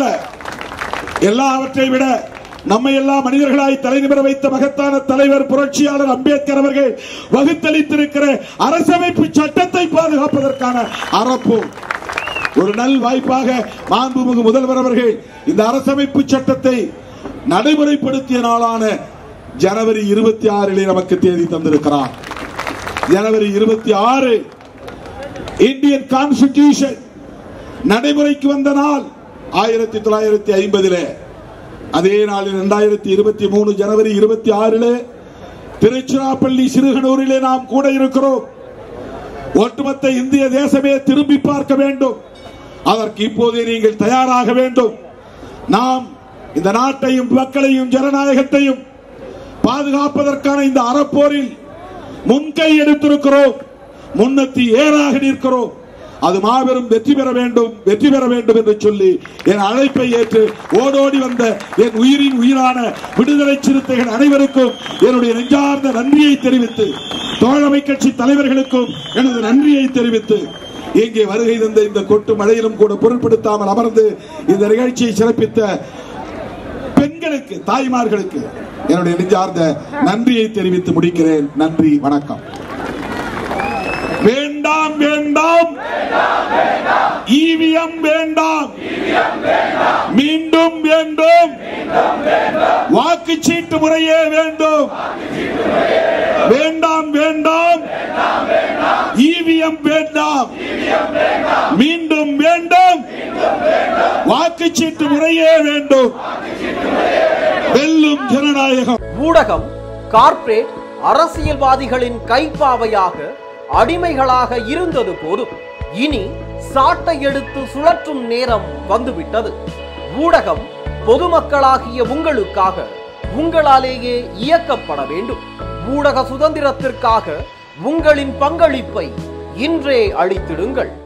எல்லாவற்றை விட நம்மை எல்லாம் மனிதர்களாய் தலைநிமிர வைத்த மகத்தான தலைவர் புரட்சியாளர் அம்பேத்கர் அவர்கள் வகுத்தளித்திருக்கிற அரசமைப்பு சட்டத்தை பாதுகாப்பதற்கான அறப்போர் ஒரு நல் வாய்ப்பாக மாண்புமிகு முதல்வர் அவர்கள் இந்த அரசமைப்பு சட்டத்தை நடைமுறைப்படுத்திய நாளான ஜனவரி இருபத்தி ஆறிலே நமக்கு தேதி தந்திருக்கிறார் ஜனவரி இருபத்தி ஆறு இந்தியன் கான்ஸ்டிடியூஷன் நடைமுறைக்கு வந்த நாள் ஆயிரத்தி தொள்ளாயிரத்தி ஐம்பதிலே அதே நாளில் இரண்டாயிரத்தி இருபத்தி மூணு ஜனவரி இருபத்தி ஆறிலே திருச்சிராப்பள்ளி சிறுகனூரிலே நாம் கூட இருக்கிறோம் ஒட்டுமொத்த இந்திய தேசமே திரும்பி பார்க்க வேண்டும் அதற்கு இப்போதே நீங்கள் தயாராக வேண்டும் நாம் இந்த நாட்டையும் மக்களையும் ஜனநாயகத்தையும் பாதுகாப்பதற்கான இந்த அறப்போரில் முன்கை எடுத்திருக்கிறோம் முன்னத்தி ஏறாக நிற்கிறோம் அது மாபெரும் வெற்றி பெற வேண்டும் வெற்றி பெற வேண்டும் என்று சொல்லி என் அழைப்பை ஏற்று ஓடோடி வந்த என் உயிரின் உயிரான விடுதலை சிறுத்தைகள் அனைவருக்கும் என்னுடைய நெஞ்சார்ந்த நன்றியை தெரிவித்து தோழமை கட்சி தலைவர்களுக்கும் எனது நன்றியை தெரிவித்து இங்கே வருகை தந்த இந்த கொட்டு மழையிலும் கூட பொருட்படுத்தாமல் அமர்ந்து இந்த நிகழ்ச்சியை சிறப்பித்த பெண்களுக்கு தாய்மார்களுக்கு என்னுடைய நெஞ்சார்ந்த நன்றியை தெரிவித்து முடிக்கிறேன் நன்றி வணக்கம் வேண்டாம் வேண்டாம் ஈவிஎம் வேண்டாம் மீண்டும் வேண்டும் வாக்குச்சீட்டு முறையே வேண்டும் வேண்டாம் வேண்டாம் ஈவிஎம் வேண்டாம் மீண்டும் வேண்டும் வாக்குச்சீட்டு முறையே வேண்டும் வெல்லும் ஜனநாயகம் ஊடகம் கார்ப்பரேட் அரசியல்வாதிகளின் கைப்பாவையாக அடிமைகளாக இருந்தது போதும் இனி சாட்டை எடுத்து சுழற்றும் நேரம் வந்துவிட்டது ஊடகம் பொதுமக்களாகிய உங்களுக்காக உங்களாலேயே இயக்கப்பட வேண்டும் ஊடக சுதந்திரத்திற்காக உங்களின் பங்களிப்பை இன்றே அளித்திடுங்கள்